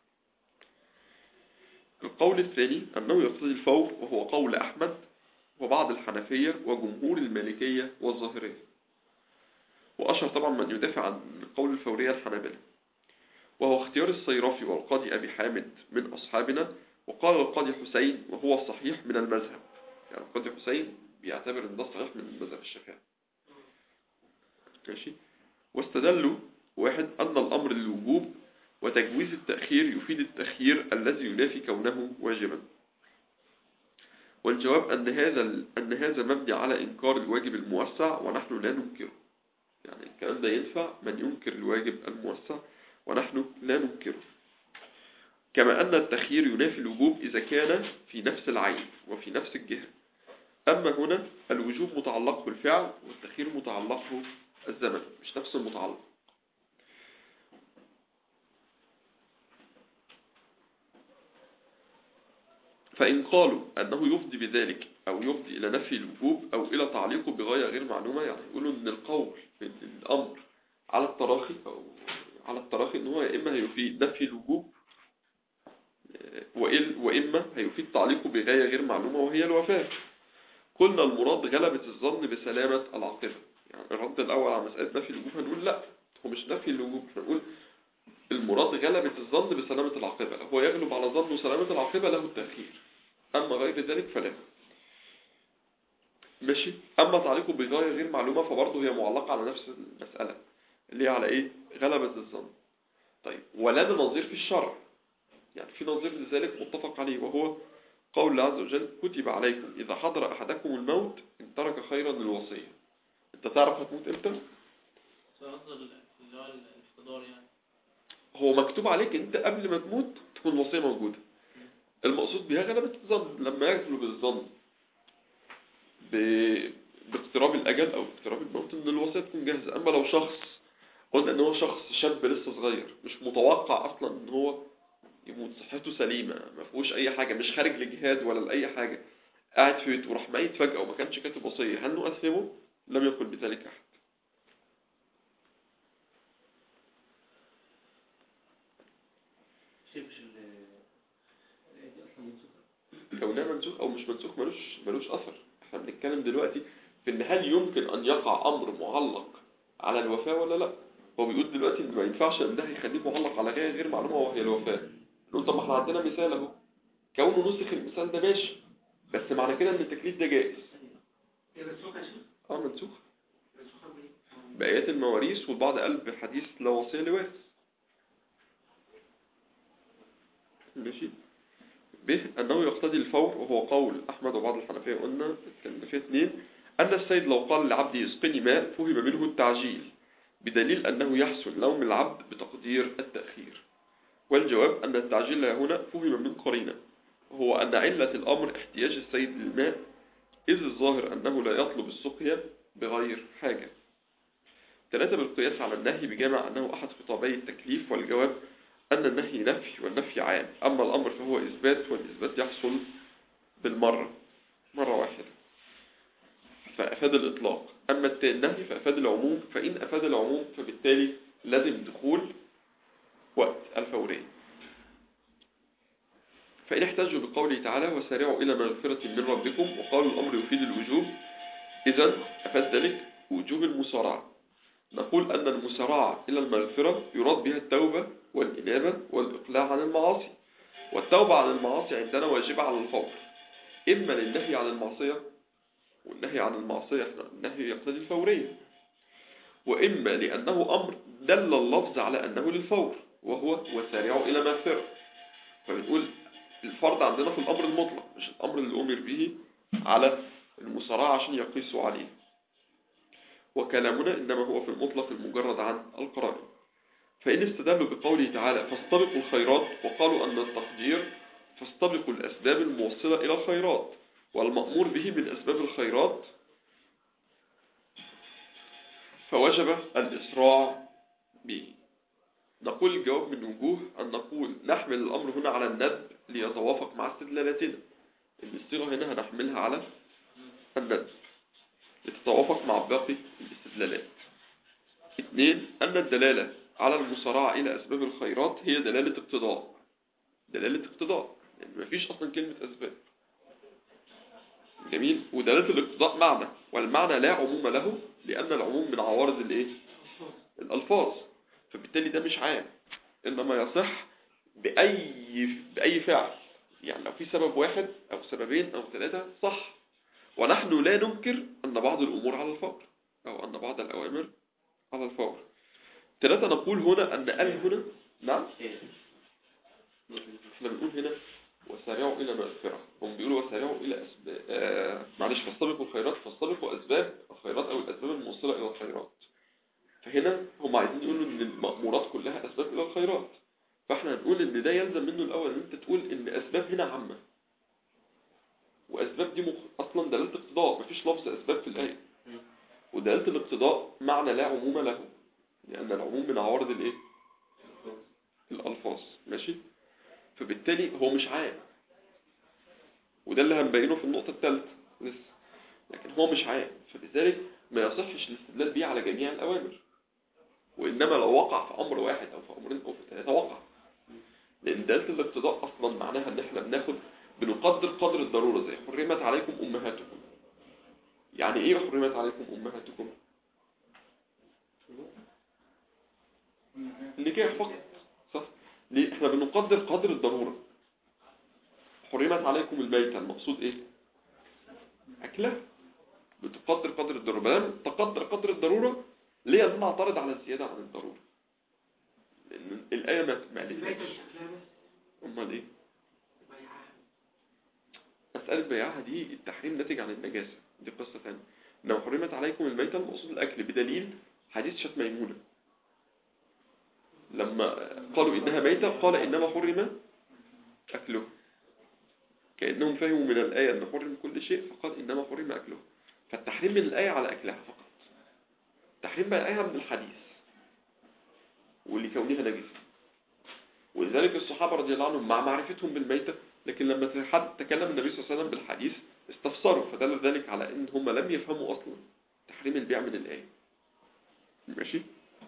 القول الثاني أنه يقتضي الفور وهو قول أحمد وبعض الحنفية وجمهور المالكية والظاهرية وأشهر طبعا من يدافع عن قول الفورية الحنابلة وهو اختيار الصيرافي والقاضي أبي حامد من أصحابنا وقال القاضي حسين وهو الصحيح من المذهب يعني القاضي حسين بيعتبر ان ده صحيح من المذهب الشافعي ماشي واستدلوا واحد أن الأمر للوجوب وتجويز التأخير يفيد التأخير الذي ينافي كونه واجبا والجواب أن هذا أن هذا مبني على إنكار الواجب الموسع ونحن لا ننكره يعني الكلام ده ينفع من ينكر الواجب الموسع ونحن لا ننكره كما أن التخيير ينافي الوجوب إذا كان في نفس العين وفي نفس الجهة أما هنا الوجوب متعلق بالفعل والتخيير متعلق بالزمن مش نفس المتعلق فإن قالوا أنه يفضي بذلك أو يفضي إلى نفي الوجوب أو إلى تعليقه بغاية غير معلومة يعني يقولوا أن القول إن الأمر على التراخي أو على التراخي أنه هو يا إما هيفيد نفي الوجوب وإل- وإما هيفيد تعليقه بغاية غير معلومة وهي الوفاة قلنا المراد غلبة الظن بسلامة العاقبة يعني الرد الأول على مسألة نفي الوجوب هنقول لا هو مش نفي الوجوب هنقول المراد غلبة الظن بسلامة العاقبة هو يغلب على ظنه سلامة العاقبة له التأخير أما غير ذلك فلا ماشي أما تعليقه بغاية غير معلومة فبرضه هي معلقة على نفس المسألة اللي هي على إيه غلبة الظن طيب ولا نظير في الشرع يعني في نظير لذلك متفق عليه وهو قول الله عز وجل كتب عليكم إذا حضر أحدكم الموت إن ترك خيرا الوصية أنت تعرف هتموت إمتى؟ سيفضل اللي هو الافتضار يعني هو مكتوب عليك أنت قبل ما تموت تكون الوصية موجودة المقصود بها غلبة الظن لما يغلب الظن ب... باقتراب الأجل أو باقتراب الموت إن الوصية تكون جاهزة أما لو شخص قلنا إن هو شخص شاب لسه صغير مش متوقع أصلا إن هو يموت صحته سليمة ما فيهوش أي حاجة مش خارج لجهاد ولا لأي حاجة قاعد في بيته وراح ميت فجأة وما كانش كاتب وصية هل نؤثمه؟ لم يقل بذلك أحد شايف مش ال الآية دي أصلا منسوخة لو ده منسوخ أو مش منسوخ ملوش ملوش أثر احنا بنتكلم دلوقتي في إن هل يمكن أن يقع أمر معلق على الوفاة ولا لا هو بيقول دلوقتي إن ما ينفعش إن ده هيخليه معلق على غاية غير معلومة وهي الوفاة نقول طب ما احنا عندنا مثال أهو كونه نسخ المثال ده ماشي بس معنى كده إن التكليف ده جائز هي منسوخة يا شيخ اه منسوخ منسوخة بإيه؟ بآيات المواريث والبعض قال بحديث لا وصية لوارث ماشي به أنه يقتضي الفور وهو قول أحمد وبعض الحنفية قلنا كان فيه اثنين أن السيد لو قال لعبده اسقني ماء فهم منه التعجيل بدليل أنه يحسن لوم العبد بتقدير التأخير والجواب أن التعجيل هنا فهم من قرينة وهو أن علة الأمر احتياج السيد للماء إذ الظاهر أنه لا يطلب السقيا بغير حاجة ثلاثة بالقياس على النهي بجامع أنه أحد خطابي التكليف والجواب أن النهي نفي والنفي عام أما الأمر فهو إثبات والإثبات يحصل بالمرة مرة واحدة فأفاد الإطلاق أما الت- النهي فأفاد العموم فإن أفاد العموم فبالتالي لازم دخول وقت الفورية فإن احتجوا بقوله تعالى وسارعوا إلى مغفرة من ربكم وقالوا الأمر يفيد الوجوب إذا أفاد ذلك وجوب المسارعة نقول أن المسارعة إلى المغفرة يراد بها التوبة والإنابة والإقلاع عن المعاصي والتوبة عن المعاصي عندنا واجبة على الفور إما للنهي عن المعصية والنهي عن المعصية احنا النهي يقتضي الفورية وإما لأنه أمر دل اللفظ على أنه للفور وهو وسارعوا إلى مغفرة فبنقول الفرض عندنا في الأمر المطلق مش الأمر اللي أمر به على المسارعة عشان يقيسوا عليه وكلامنا إنما هو في المطلق المجرد عن القرائن فإن استدلوا بقوله تعالى فاستبقوا الخيرات وقالوا أن التقدير فاستبقوا الأسباب الموصلة إلى الخيرات والمأمور به من أسباب الخيرات فوجب الإسراع به نقول الجواب من وجوه أن نقول نحمل الأمر هنا على الندب ليتوافق مع استدلالاتنا إن الصيغة هنا هنحملها على الندب لتتوافق مع باقي الاستدلالات اثنين أن الدلالة على المسارعة إلى أسباب الخيرات هي دلالة اقتضاء دلالة اقتضاء يعني مفيش أصلا كلمة أسباب جميل ودلالة الاقتضاء معنى والمعنى لا عموم له لأن العموم من عوارض الإيه؟ الألفاظ فبالتالي ده مش عام إنما يصح بأي بأي فعل يعني لو في سبب واحد أو سببين أو ثلاثة صح ونحن لا ننكر أن بعض الأمور على الفور أو أن بعض الأوامر على الفور ثلاثة نقول هنا أن ال هنا نعم احنا بنقول هنا وسارعوا إلى مغفرة هم بيقولوا وسارعوا إلى أسباب آه معلش فاستبقوا الخيرات فاستبقوا أسباب الخيرات أو الأسباب الموصلة إلى الخيرات فهنا هم عايزين يقولوا إن المأمورات كلها أسباب إلى الخيرات فاحنا هنقول ان ده يلزم منه الاول ان انت تقول ان اسباب هنا عامة واسباب دي مخ... اصلا دلالة اقتضاء مفيش لفظ اسباب في الايه ودلالة الاقتضاء معنى لا عموم له لان العموم من عوارض الايه الالفاظ ماشي فبالتالي هو مش عام وده اللي هنبينه في النقطة الثالثة لسه لكن هو مش عام فلذلك ما يصحش الاستدلال بيه على جميع الأوامر وإنما لو وقع في أمر واحد أو في أمرين أو في ثلاثة وقع لأن دلالة الاقتضاء أصلا معناها إن إحنا بناخد بنقدر قدر الضرورة زي حرمت عليكم أمهاتكم يعني إيه حرمت عليكم أمهاتكم؟ النكاح فقط صح؟ ليه؟ إحنا بنقدر قدر الضرورة حرمت عليكم الميتة المقصود إيه؟ أكلها بتقدر قدر الضرورة بدل تقدر قدر الضرورة ليه أنا أعترض على الزيادة عن الضرورة لأن الآية ما ما الميتة قالتش مش أكلها بس أمال إيه؟ بيعها مسألة بيعها دي التحريم ناتج عن النجاسة دي قصة ثانية لو حرمت عليكم الميتة المقصود الأكل بدليل حديث شت ميمونة لما قالوا إنها ميتة قال إنما حرم أكله كأنهم فهموا من الآية أن حرم كل شيء فقال إنما حرم أكله فالتحريم من الآية على أكلها فقط التحريم من الآية من الحديث ولكونها نجسة ولذلك الصحابة رضي الله عنهم مع معرفتهم بالميتة لكن لما حد تكلم النبي صلى الله عليه وسلم بالحديث استفسروا فدل ذلك على ان هم لم يفهموا اصلا تحريم البيع من الآية ماشي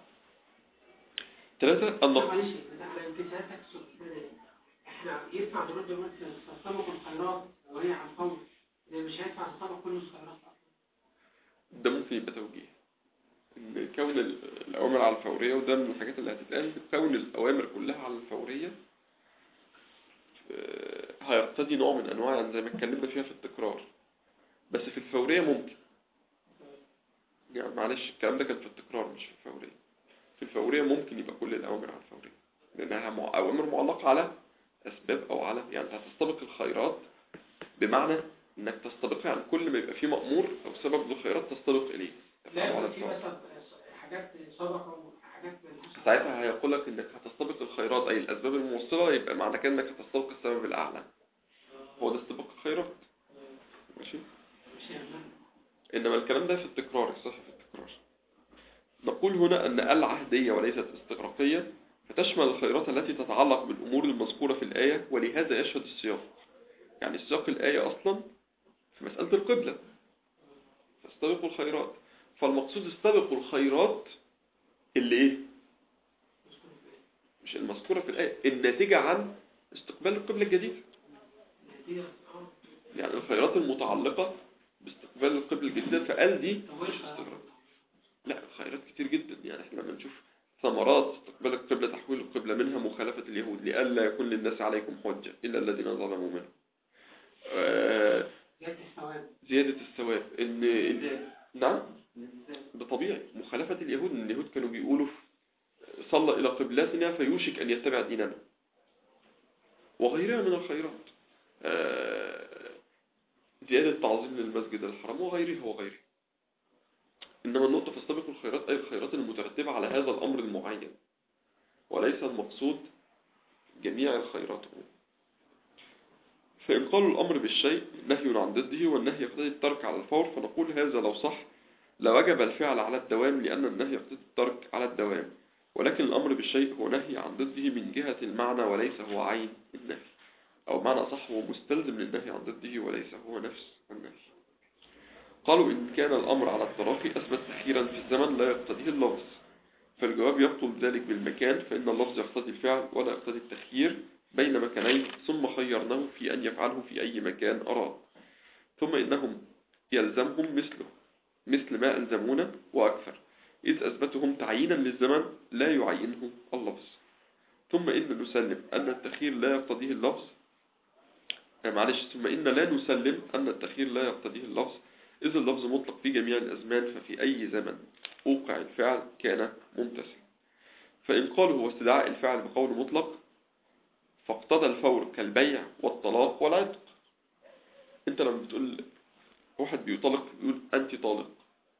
ثلاثة طب النقص معلش انا يمكن سألتك سؤال احنا ينفع نرد نقول تستبق الخيرات وهي على الفور ده مش هينفع نستبق كل الخيرات اصلا ده ممكن يبقى توجيه ان كون ال- الأوامر على الفورية وده من الحاجات اللي هتتقال كون الأوامر كلها على الفورية آه، هيقتضي نوع من أنواع يعني زي ما اتكلمنا فيها في التكرار بس في الفورية ممكن يعني معلش الكلام ده كان في التكرار مش في الفورية في الفورية ممكن يبقى كل الأوامر على الفورية لأنها مع- أوامر معلقة على أسباب أو على يعني أنت هتستبق الخيرات بمعنى إنك تستبقها يعني كل ما يبقى فيه مأمور أو سبب للخيرات تستبق إليه تفعله لا على يبقى في الفور. مثلا حاجات صدقة وحاجات من ساعتها هيقول لك انك هتستبق الخيرات اي الاسباب الموصله يبقى معنى كده انك هتستبق السبب الاعلى هو ده استباق الخيرات ماشي مش هيعملها. انما الكلام ده في التكرار الصح في التكرار نقول هنا ان العهديه وليست استغراقيه فتشمل الخيرات التي تتعلق بالامور المذكوره في الايه ولهذا يشهد السياق يعني سياق الايه اصلا في مساله القبله فاستبقوا الخيرات فالمقصود استبقوا الخيرات اللي ايه مش المذكورة في الآية الناتجة عن استقبال القبلة الجديدة دي اه يعني الخيرات المتعلقة باستقبال القبلة الجديدة فقال دي طب مش وإيه استغراب لا خيرات كتير جدا يعني احنا لما نشوف ثمرات استقبال القبلة تحويل القبلة منها مخالفة اليهود لئلا يكون للناس عليكم حجة إلا الذين ظلموا منهم آه، زيادة الثواب زيادة الثواب إن إن- نعم ده طبيعي مخالفة اليهود إن اليهود كانوا بيقولوا صلى إلى قبلتنا فيوشك أن يتبع ديننا وغيرها من الخيرات آه، زيادة تعظيم للمسجد الحرام وغيره وغيره إنما النقطة في السابق الخيرات أي الخيرات المترتبة على هذا الأمر المعين وليس المقصود جميع الخيرات فإن قالوا الأمر بالشيء نهي عن ضده والنهي يقتضي الترك على الفور فنقول هذا لو صح لوجب الفعل على الدوام لأن النهي يقتضي الترك على الدوام ولكن الأمر بالشيء هو نهي عن ضده من جهة المعنى وليس هو عين النهي أو معنى أصح هو مستلزم للنهي عن ضده وليس هو نفس النهي قالوا إن كان الأمر على التراخي أثبت تخيرا في الزمن لا يقتضيه اللفظ فالجواب يبطل ذلك بالمكان فإن اللفظ يقتضي الفعل ولا يقتضي التخيير بين مكانين ثم خيرناه في أن يفعله في أي مكان أراد ثم إنهم يلزمهم مثله مثل ما ألزمونا وأكثر إذ أثبتهم تعيينا للزمن لا يعينه اللفظ ثم إن نسلم أن التخيير لا يقتضيه اللفظ آه، معلش ثم إن لا نسلم أن التخيير لا يقتضيه اللفظ إذ اللفظ مطلق في جميع الأزمان ففي أي زمن أوقع الفعل كان ممتثل فإن قالوا هو استدعاء الفعل بقول مطلق فاقتضى الفور كالبيع والطلاق والعتق انت لما بتقول واحد بيطلق بيقول انت طالق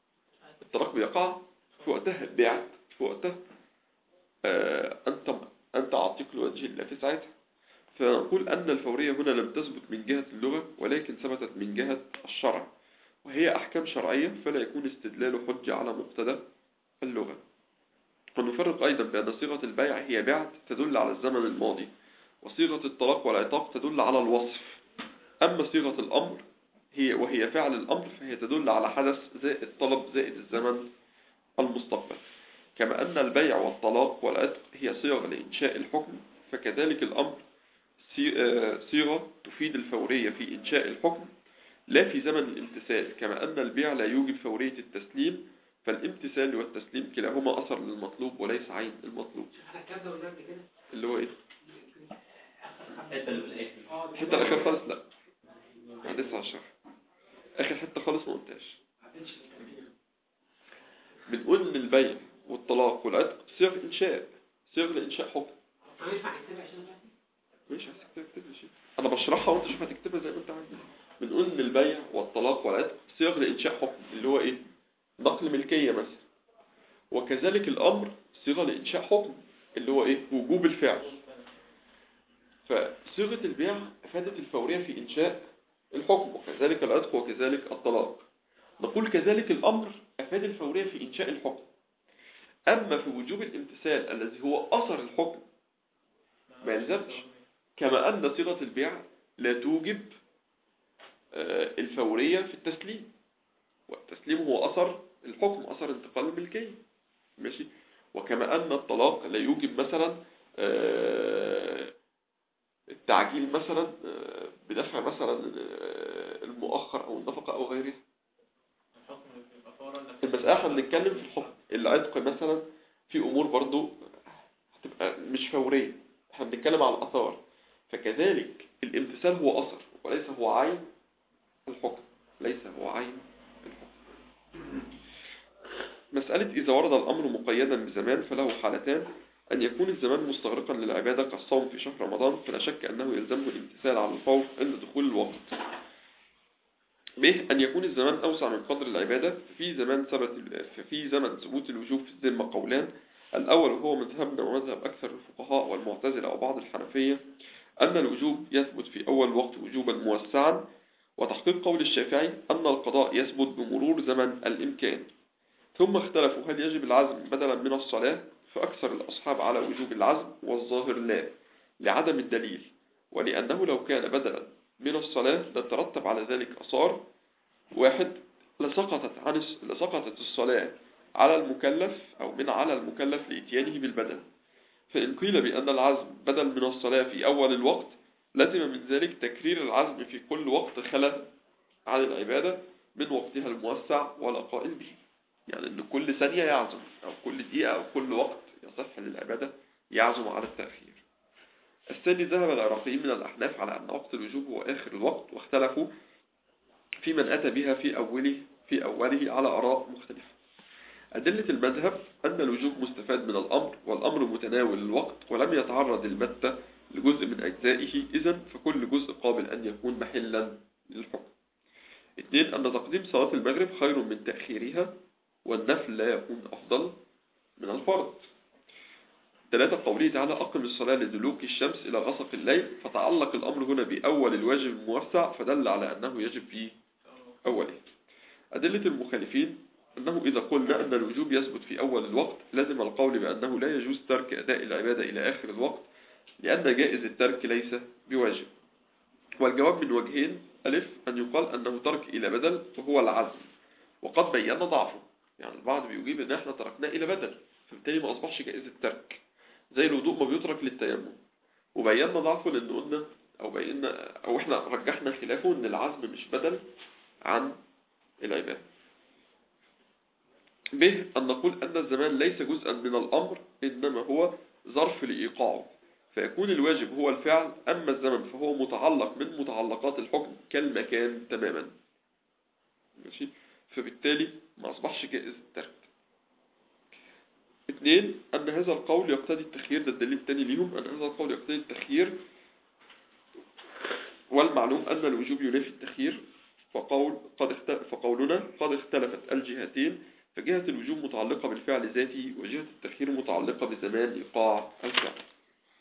الطلاق بيقع في وقتها بعت في وقتها آه انت أنت أعطيك لوجه الله في ساعتها فنقول أن الفورية هنا لم تثبت من جهة اللغة ولكن ثبتت من جهة الشرع وهي أحكام شرعية فلا يكون استدلال حجة على مقتضى اللغة ونفرق أيضا بأن صيغة البيع هي بعد تدل على الزمن الماضي وصيغة الطلاق والعتاق تدل على الوصف أما صيغة الأمر هي وهي فعل الأمر فهي تدل على حدث زائد طلب زائد الزمن المستقبل كما أن البيع والطلاق والعتق هي صيغ لإنشاء الحكم فكذلك الأمر صي- آه، صيغة تفيد الفورية في إنشاء الحكم لا في زمن الامتثال كما أن البيع لا يوجب فورية التسليم فالامتثال والتسليم كلاهما أثر للمطلوب وليس عين المطلوب احنا الكلام ده قلناه قبل كده اللي هو إيه؟ الحته اللي في الاخر اه الحتة الأخيرة خالص لا بعد لسه عشر آخر حتة خالص ما قلتهاش بنقول إن البيع والطلاق والعتق صيغ إنشاء صيغ لإنشاء حكم طب ينفع نكتبها عشان دلوقتي؟ مش عايز تكتب اكتب لي شيء انا بشرحها وانت شوف هتكتبها زي ما انت عايز بنقول ان البيع والطلاق والعتق صيغ لانشاء حكم اللي هو ايه نقل ملكيه مثلا وكذلك الامر صيغه لانشاء حكم اللي هو ايه وجوب الفعل فصيغه البيع افادت الفوريه في انشاء الحكم وكذلك العتق وكذلك الطلاق نقول كذلك الامر افاد الفوريه في انشاء الحكم اما في وجوب الامتثال الذي هو اثر الحكم ما يلزمش كما أن صيغة البيع لا توجب آه، الفورية في التسليم والتسليم هو أثر الحكم أثر انتقال الملكية ماشي وكما أن الطلاق لا يوجب مثلا آه، التعجيل مثلا آه، بدفع مثلا آه، المؤخر أو النفقة أو غيرها الحكم بيبقى فورا لكن المسألة احنا بنتكلم في الحكم العتق مثلا في أمور برضو هتبقى مش فورية احنا بنتكلم على الأثار فكذلك الامتثال هو أثر وليس هو عين الحكم ليس هو عين الحكم مسألة إذا ورد الأمر مقيدا بزمان فله حالتان أن يكون الزمان مستغرقا للعبادة كالصوم في شهر رمضان فلا شك أنه يلزمه الامتثال على الفور عند دخول الوقت به أن يكون الزمان أوسع من قدر العبادة في زمان ثبت في زمن ثبوت الوجوب في الذمة قولان الأول وهو مذهبنا ومذهب أكثر الفقهاء والمعتزلة وبعض الحنفية أن الوجوب يثبت في أول وقت وجوبا موسعا وتحقيق قول الشافعي أن القضاء يثبت بمرور زمن الإمكان ثم اختلفوا هل يجب العزم بدلا من الصلاة فأكثر الأصحاب على وجوب العزم والظاهر لا لعدم الدليل ولأنه لو كان بدلا من الصلاة لترتب على ذلك أثار واحد لسقطت عن الس- لسقطت الصلاة على المكلف أو من على المكلف لإتيانه بالبدن فإن قيل بأن العزم بدل من الصلاة في أول الوقت لزم من ذلك تكرير العزم في كل وقت خلا عن العبادة من وقتها الموسع ولا قائل به يعني أن كل ثانية يعزم أو كل دقيقة أو كل وقت يصح للعبادة يعزم على التأخير الثاني ذهب العراقيين من الأحناف على أن وقت الوجوب هو آخر الوقت واختلفوا في من أتى بها في أوله في أوله على آراء مختلفة أدلة المذهب أن الوجوب مستفاد من الأمر والأمر متناول الوقت ولم يتعرض البتة لجزء من أجزائه إذن فكل جزء قابل أن يكون محلا للحكم اثنين أن تقديم صلاة المغرب خير من تأخيرها والنفل لا يكون أفضل من الفرض ثلاثة قوله تعالى أقم الصلاة لدلوك الشمس إلى غسق الليل فتعلق الأمر هنا بأول الواجب الموسع فدل على أنه يجب في أوله أدلة المخالفين أنه إذا قلنا أن الوجوب يثبت في أول الوقت لازم القول بأنه لا يجوز ترك أداء العبادة إلى آخر الوقت لأن جائز الترك ليس بواجب والجواب من وجهين ألف أن يقال أنه ترك إلى بدل وهو العزم وقد بينا ضعفه يعني البعض بيجيب أن احنا تركناه إلى بدل فبالتالي ما أصبحش جائز الترك زي الوضوء ما بيترك للتيمم وبينا ضعفه لأن قلنا أو بينا أو احنا رجحنا خلافه أن العزم مش بدل عن العبادة به أن نقول أن الزمان ليس جزءا من الأمر إنما هو ظرف لإيقاعه فيكون الواجب هو الفعل أما الزمن فهو متعلق من متعلقات الحكم كالمكان تماما ماشي فبالتالي ما أصبحش جائز الترك اثنين أن هذا القول يقتضي التخيير ده الدليل الثاني ليهم أن هذا القول يقتضي التخيير والمعلوم أن الوجوب ينافي التخيير فقول قد اختلف فقولنا قد اختلفت الجهتين فجهة الوجوب متعلقة بالفعل ذاته وجهة التخيير متعلقة بزمان إيقاع الفعل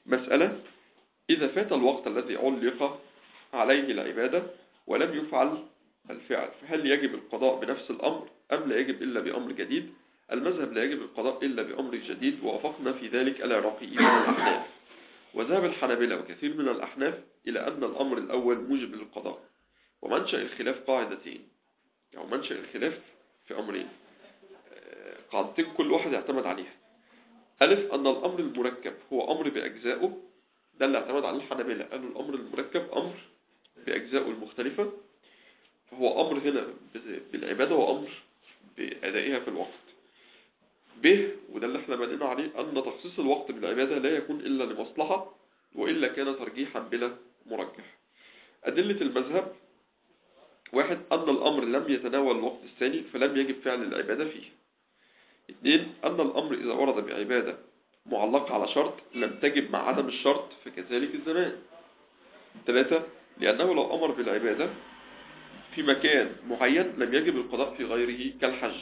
مسألة إذا فات الوقت الذي علق عليه العبادة ولم يفعل الفعل فهل يجب القضاء بنفس الأمر أم لا يجب إلا بأمر جديد المذهب لا يجب القضاء إلا بأمر جديد ووافقنا في ذلك العراقيين من الأحناف وذهب الحنابلة وكثير من الأحناف إلى أن الأمر الأول موجب للقضاء ومنشأ الخلاف قاعدتين أو منشأ الخلاف في أمرين آه، قاعدتين كل واحد يعتمد عليها ألف أن الأمر المركب هو أمر بأجزائه ده اللي اعتمد عليه الحنابلة قالوا الأمر المركب أمر بأجزائه المختلفة فهو أمر هنا بالعبادة وأمر بأدائها في الوقت ب وده اللي احنا بنينا عليه أن تخصيص الوقت بالعبادة لا يكون إلا لمصلحة وإلا كان ترجيحا بلا مرجح أدلة المذهب واحد أن الأمر لم يتناول الوقت الثاني فلم يجب فعل العبادة فيه اثنين أن الأمر إذا ورد بعبادة معلقة على شرط لم تجب مع عدم الشرط فكذلك الزمان ثلاثة لأنه لو أمر بالعبادة في مكان معين لم يجب القضاء في غيره كالحج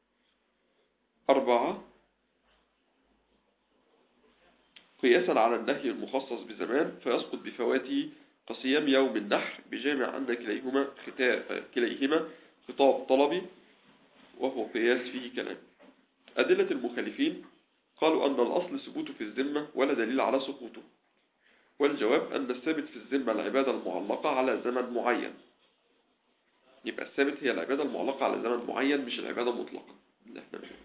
أربعة قياسا على النهي المخصص بزمان فيسقط بفواته كصيام يوم النحر بجامع أن كليهما خطاب كليهما خطاب طلبي وهو قياس فيه كلام أدلة المخالفين قالوا أن الأصل ثبوته في الذمة ولا دليل على سقوطه والجواب أن الثابت في الذمة العبادة المعلقة على زمن معين يبقى الثابت هي العبادة المعلقة على زمن معين مش العبادة مطلقا اللي احنا بنقوله.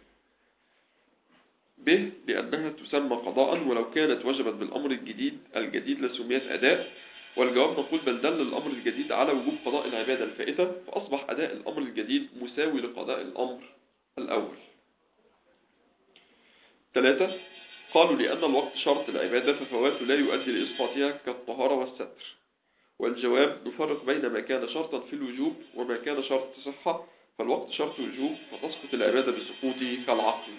ب لأنها تسمى قضاء ولو كانت وجبت بالأمر الجديد الجديد لسميت أداء والجواب نقول بل دل الأمر الجديد على وجوب قضاء العبادة الفائتة فأصبح أداء الأمر الجديد مساوي لقضاء الأمر الأول ثلاثة قالوا لأن الوقت شرط العبادة ففواته لا يؤدي لإسقاطها كالطهارة والستر والجواب نفرق بين ما كان شرطا في الوجوب وما كان شرط صحة فالوقت شرط وجوب فتسقط العبادة بسقوطه كالعقل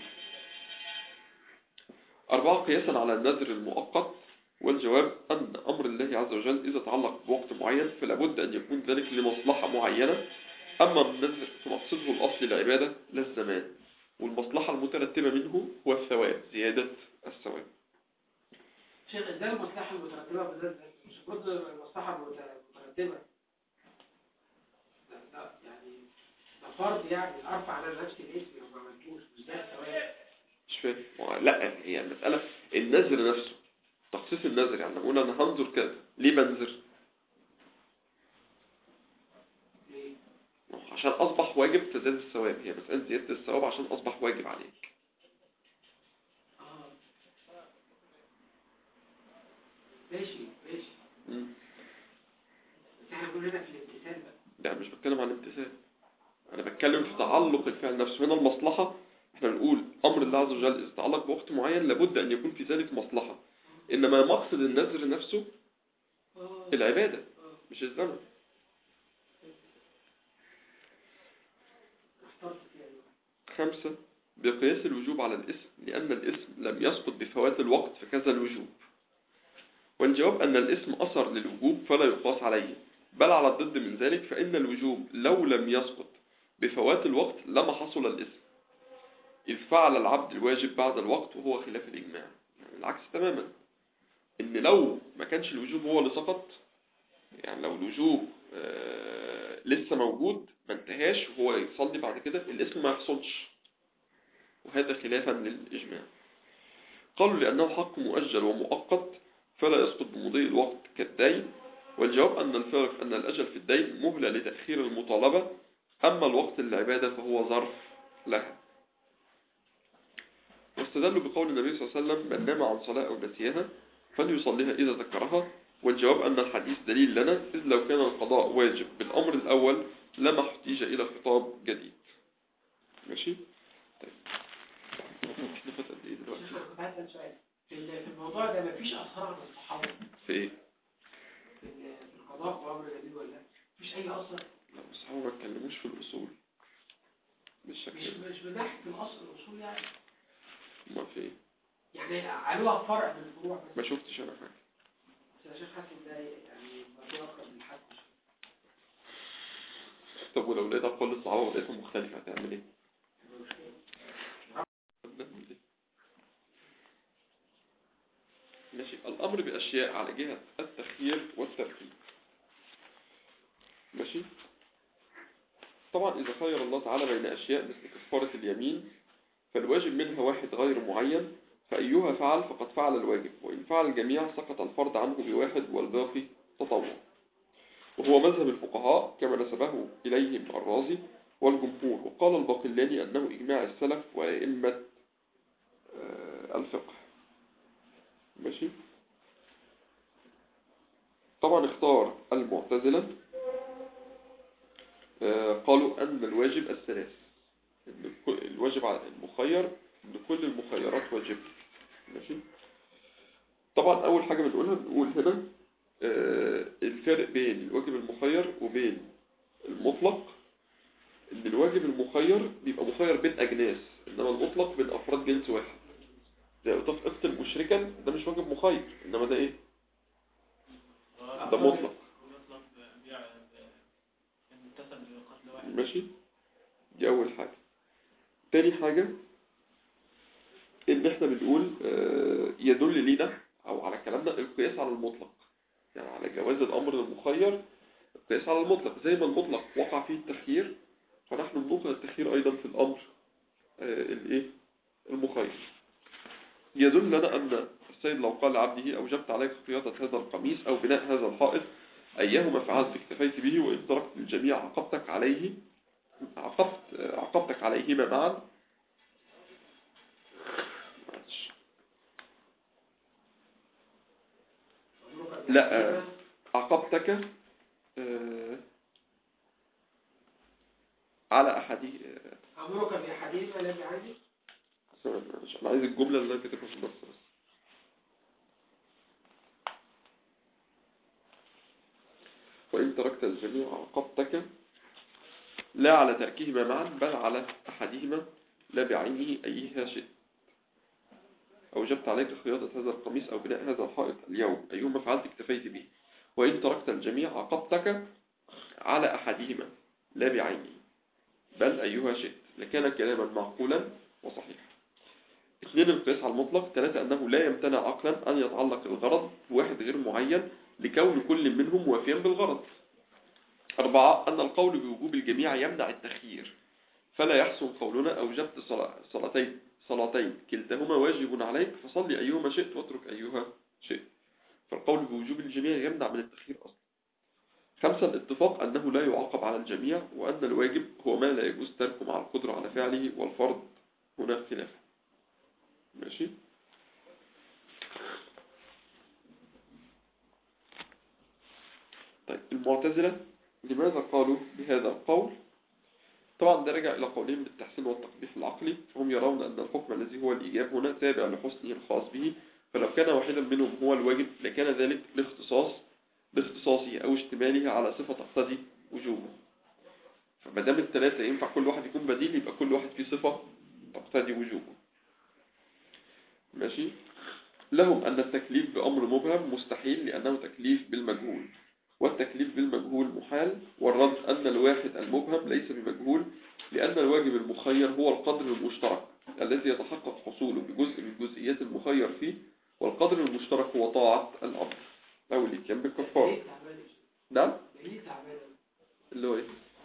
أربعة قياسا على النذر المؤقت والجواب أن أمر الله عز وجل إذا تعلق بوقت معين فلا بد أن يكون ذلك لمصلحة معينة أما النذر فمقصده الأصل العبادة لا الزمان والمصلحة المترتبة منه هو الثواب زيادة الثواب شيخ ازاي المصلحة المترتبة بالذات مش المفروض المصلحة المترتبة ده ده يعني ده فرض يعني ارفع على نفسي الاسم لو ما عملتوش مش ده الثواب مش فاهم لا هي المسألة النذر نفسه تخصيص النذر يعني نقول أنا هنذر كذا ليه بنذر ليه؟ عشان أصبح واجب فزاد الثواب هي مسألة زيادة الثواب عشان أصبح واجب عليك اه ماشي ماشي مم. بس احنا كلنا في الامتثال بقى لا مش بتكلم عن الامتثال أنا بتكلم في تعلق الفعل نفسه هنا المصلحة احنا بنقول أمر الله عز وجل إذا تعلق بوقت معين لابد أن يكون في ذلك مصلحة إنما مقصد النذر نفسه اه العبادة اه مش الزمن اخترت فيها دي. خمسة بقياس الوجوب على الاسم لأن الاسم لم يسقط بفوات الوقت فكذا الوجوب والجواب أن الاسم أثر للوجوب فلا يقاس عليه بل على الضد من ذلك فإن الوجوب لو لم يسقط بفوات الوقت لما حصل الاسم إذ فعل العبد الواجب بعد الوقت وهو خلاف الإجماع يعني العكس تماما إن لو ما كانش الوجوب هو اللي سقط يعني لو الوجوب آه لسه موجود ما انتهاش وهو يصلي بعد كده الاسم ما يحصلش وهذا خلافا للإجماع قالوا لأنه حق مؤجل ومؤقت فلا يسقط بمضي الوقت كالدين والجواب أن الفارق أن الأجل في الدين مهلة لتأخير المطالبة أما الوقت للعبادة فهو ظرف لها واستدلوا بقول النبي صلى الله عليه وسلم من نام عن صلاة أو نسيها فليصليها إذا ذكرها والجواب أن الحديث دليل لنا إذ لو كان القضاء واجب بالأمر الأول لما احتيج إلى خطاب جديد ماشي طيب احنا فات قد ايه دلوقتي شيخ، أنا كنت عايز أسأل سؤال في ال- في الموضوع ده مفيش أثر عن الصحابة في ايه في ال- في القضاء وأمر جديد ولا لا؟ مفيش أي أثر لا بس هو ما اتكلموش في الأصول بالشكل مش ده مش من ناحية الأصل الأصول يعني ما في ايه يعني علوها فرع من الفروع بس ما شفتش انا حاجة بس يا شيخ حاسس ده يعني موضوع أكتر من الحد طب ولو لقيت أقوال الصحابة ولقيتها مختلفة هتعمل ايه؟ طب نعمل ايه؟ ماشي الأمر الأمر بأشياء على جهة التخيير والترتيب ماشي طبعا إذا خير الله تعالى بين أشياء مثل كفارة اليمين فالواجب منها واحد غير معين فأيها فعل فقد فعل الواجب وإن فعل الجميع سقط الفرض عنه بواحد والباقي تطوع وهو مذهب الفقهاء كما نسبه إليهم الرازي والجمهور وقال الباقلاني أنه إجماع السلف وأئمة آه، الفقه ماشي طبعا اختار المعتزلة آه، قالوا أن الواجب الثلاث إن الك- الواجب على المخير إن كل المخيرات واجب ماشي طبعا أول حاجة بنقولها بنقول هنا آه، الفرق بين الواجب المخير وبين المطلق إن الواجب المخير بيبقى مخير بين أجناس إنما المطلق بين أفراد جنس واحد زي قلت في اقتل مشركا ده مش واجب مخير إنما ده إيه؟ ده مطلق ويطلق بيع المتصل بقتل واحد ماشي دي أول حاجة تاني حاجة إن إحنا بنقول آه، يدل لينا أو على كلامنا القياس على المطلق يعني على جواز الأمر المخير القياس على المطلق زي ما المطلق وقع فيه التخيير فنحن نوقع التخيير أيضا في الأمر آه، الإيه المخير يدل لنا أن السيد لو قال لعبده أوجبت عليك خياطة هذا القميص أو بناء هذا الحائط أيهما فعلت اكتفيت به وإن تركت الجميع عقبتك عليه عقبت عقبتك عليهما معا معلش. لا آه، عقبتك آه، على أحد آه، أمرك بحديث لا بعندي ثواني معلش، أنا عايز الجملة اللي أنا كاتبها في النص بس وإن تركت الجميع عقبتك لا على تركهما معا بل على أحدهما لا بعينه أيها شئت أوجبت عليك خياطة هذا القميص أو بناء هذا الحائط اليوم أيهما فعلت اكتفيت به وإن تركت الجميع عقبتك على أحدهما لا بعينه بل أيها شئت لكان كلاما معقولا وصحيحا اثنين القياس على المطلق ثلاثة أنه لا يمتنع عقلا أن يتعلق الغرض بواحد غير معين لكون كل منهم وافيا بالغرض أربعة أن القول بوجوب الجميع يمنع التخيير فلا يحسن قولنا أوجبت صلا- صلاتين صلاتين كلتهما واجب عليك فصلي أيهما شئت واترك أيها شئت فالقول بوجوب الجميع يمنع من التخيير أصلا خمسة الاتفاق أنه لا يعاقب على الجميع وأن الواجب هو ما لا يجوز تركه مع القدرة على فعله والفرض هنا اختلاف ماشي طيب المعتزلة لماذا قالوا بهذا القول طبعا ده رجع إلى قولهم بالتحسين والتقبيح العقلي فهم يرون أن الحكم الذي هو الإيجاب هنا تابع لحسنه الخاص به فلو كان واحدا منهم هو الواجب لكان ذلك لاختصاص باختصاصه أو اشتماله على صفة تقتضي وجوبه فما دام الثلاثة ينفع كل واحد يكون بديل يبقى كل واحد فيه صفة تقتضي وجوبه ماشي لهم أن التكليف بأمر مبهم مستحيل لأنه تكليف بالمجهول والتكليف بالمجهول محال والرد أن الواحد المبهم ليس بمجهول لأن الواجب المخير هو القدر المشترك الذي يتحقق حصوله بجزء من جزئيات المخير فيه والقدر المشترك هو طاعة الأمر أو الاتيان بالكفارة ليه تعبان نعم ليه تعبان اللي هو إيه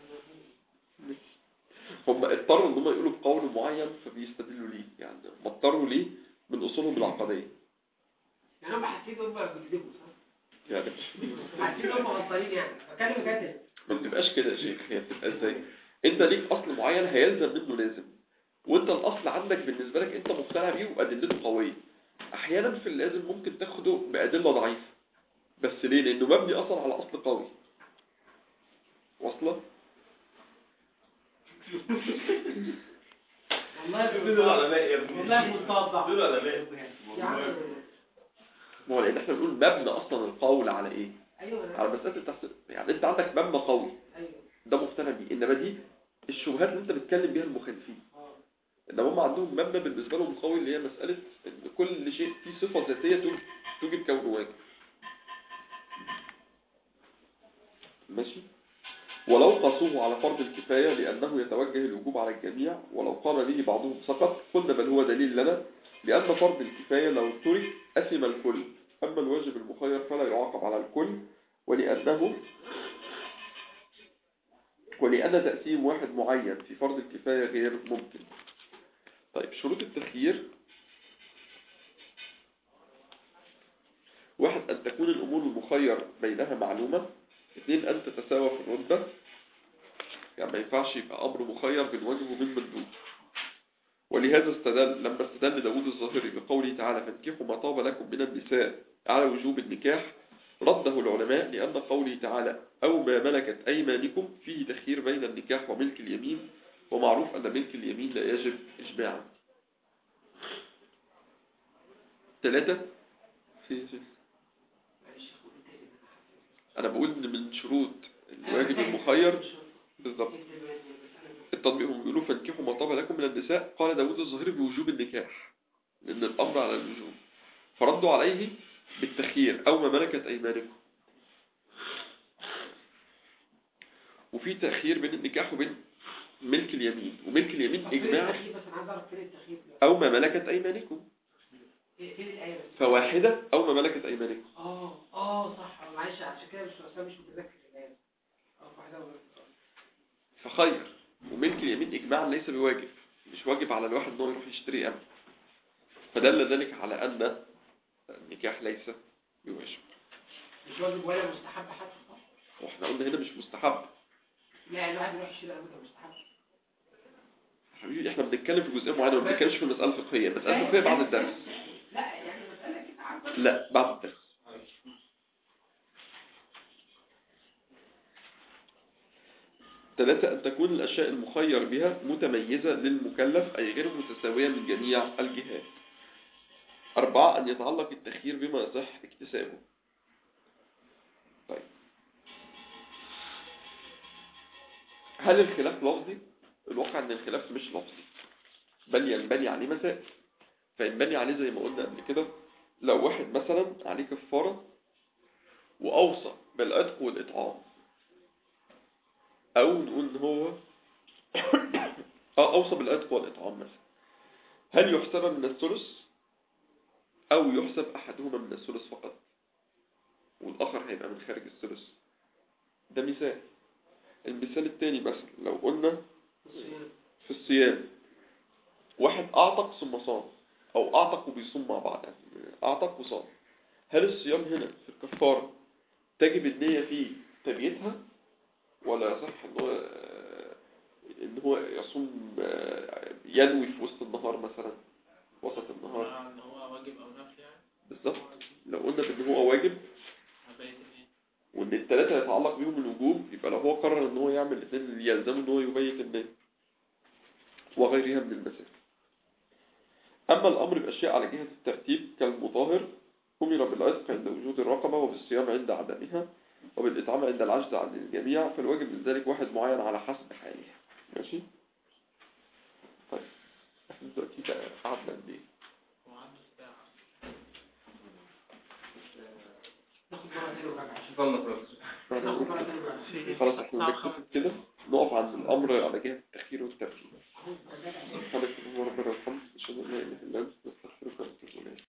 هم اضطروا ان هم يقولوا بقول معين فبيستدلوا ليه يعني هم اضطروا ليه من اصولهم العقديه يعني هم حاسين ان هم بيكذبوا صح؟ يعني حاسين ان هم غلطانين يعني فكانوا كاتب ما بتبقاش كده يا شيخ هي بتبقى ازاي انت ليك اصل معين هيلزم منه لازم وانت الاصل عندك بالنسبه لك انت مقتنع بيه وادلته قويه احيانا في اللازم ممكن تاخده بادله ضعيفه بس ليه لانه مبني اصلا على اصل قوي واصله والله دول العلماء يا ابني والله مصاب دول العلماء يا عم ما هو لان احنا بنقول مبنى اصلا القول على ايه ايوه على مساله التحسين يعني انت عندك مبنى قوي ايوه ده مقتنع بيه انما دي الشبهات اللي انت بتتكلم بيها المخالفين اه انما هم عندهم مبنى بالنسبه لهم قوي اللي هي مساله ان كل شيء فيه صفه ذاتيه توجب- توجب كونه واجب ماشي ولو قاسوه على فرض الكفايه لانه يتوجه الوجوب على الجميع ولو قام به بعضهم سقط قلنا بل هو دليل لنا لان فرض الكفايه لو ترك اثم الكل أما الواجب المخير فلا يعاقب على الكل ولأنه ولأن تقسيم واحد معين في فرض الكفاية غير ممكن طيب شروط التخيير واحد أن تكون الأمور المخير بينها معلومة اثنين أن تتساوى في الرتبة يعني ما ينفعش يبقى أمر مخير بين واجب وبين مندوب ولهذا استدل لما استدل داود الظاهري بقوله تعالى فانكحوا ما طاب لكم من النساء على وجوب النكاح رده العلماء لأن قوله تعالى أو ما ملكت أيمانكم فيه تخيير بين النكاح وملك اليمين ومعروف أن ملك اليمين لا يجب إجماعا ثلاثة في في- معلش خد التاني ده. أنا بقول إن من شروط الواجب المخير بالضبط اكتب المسألة دي. التطبيق هم بيقولوا فانكحوا ما طاب لكم من النساء قال داود الظاهري بوجوب النكاح لأن الأمر على الوجوب فردوا عليه بالتخيير أو ما ملكت أيمانكم وفي تأخير بين النكاح وبين ملك اليمين وملك اليمين طب فين إجماع التخيير بس انا عايز اعرف فين التخيير ده أو ما ملكت أيمانكم إيه- فين الايه بس فواحدة أو ما ملكت أيمانكم اه اه صح أنا معلش عشان كده مش أصلاً مش متذكر الايه اه واحده ولا فخير وملك اليمين إجماعا ليس بواجب مش واجب على الواحد أنه يروح يشتري أمن فدل ذلك على أن النكاح ليس بواجب مش واجب ولا مستحب حتى صح واحنا قلنا هنا مش مستحب لا الواحد يروح يشتري امتى مستحب حبيبي احنا بنتكلم في جزئيه معينه ما بنتكلمش في المساله الفقهيه المساله الفقهيه بعد الدرس لا يعني مسألة كده عارفة لا بعد الدرس ثلاثة أن تكون الأشياء المخير بها متميزة للمكلف أي غير متساوية من جميع الجهات أربعة أن يتعلق التخيير بما يصح اكتسابه طيب هل الخلاف لفظي؟ الواقع أن الخلاف مش لفظي بل ينبني عليه مسائل فينبني عليه زي ما قلنا قبل كده لو واحد مثلا عليه كفارة وأوصى بالعتق والإطعام أو نقول إن هو أو أوصى بالعتق والإطعام مثلا هل يحسب من الثلث أو يحسب أحدهما من الثلث فقط والآخر هيبقى من خارج الثلث ده مثال المثال التاني مثلا لو قلنا الصيام في الصيام واحد أعتق ثم صام أو أعتق وبيصوم مع بعض يعني أعتق وصام هل الصيام هنا في الكفارة تجب النية في تبيتها ولا يصح إن هو إن هو يصوم آه، ينوي في وسط النهار مثلا وسط النهار مع ان هو واجب او نفل يعني بالظبط لو قلنا بإن هو واجب هبقيت الايه وإن التلاتة يتعلق بيهم الوجوب يبقى لو هو قرر إن هو يعمل الاثنين اللي يلزمه إن هو يبيت النية وغيرها من المسائل أما الأمر بأشياء على جهة الترتيب كالمطهر أمر بالعتق عند وجود الرقبة وبالصيام عند عدمها وبالإطعام عند العجز عن الجميع فالواجب من ذلك واحد معين على حسب حاله ماشي؟ طيب احنا دلوقتي بقى قعدنا قد ايه؟ هو عنده ساعة ناخد مرة تانية وراجعة احنا ناخد مرة هنقول تانية وراجعة كده. خلاص احنا بنكتب كده نقف عند الأمر على جهة التخيير والترتيب أهو، راجعة. سبحانك اللهم ربنا والحمد أشهد أن لا إله إلا أنت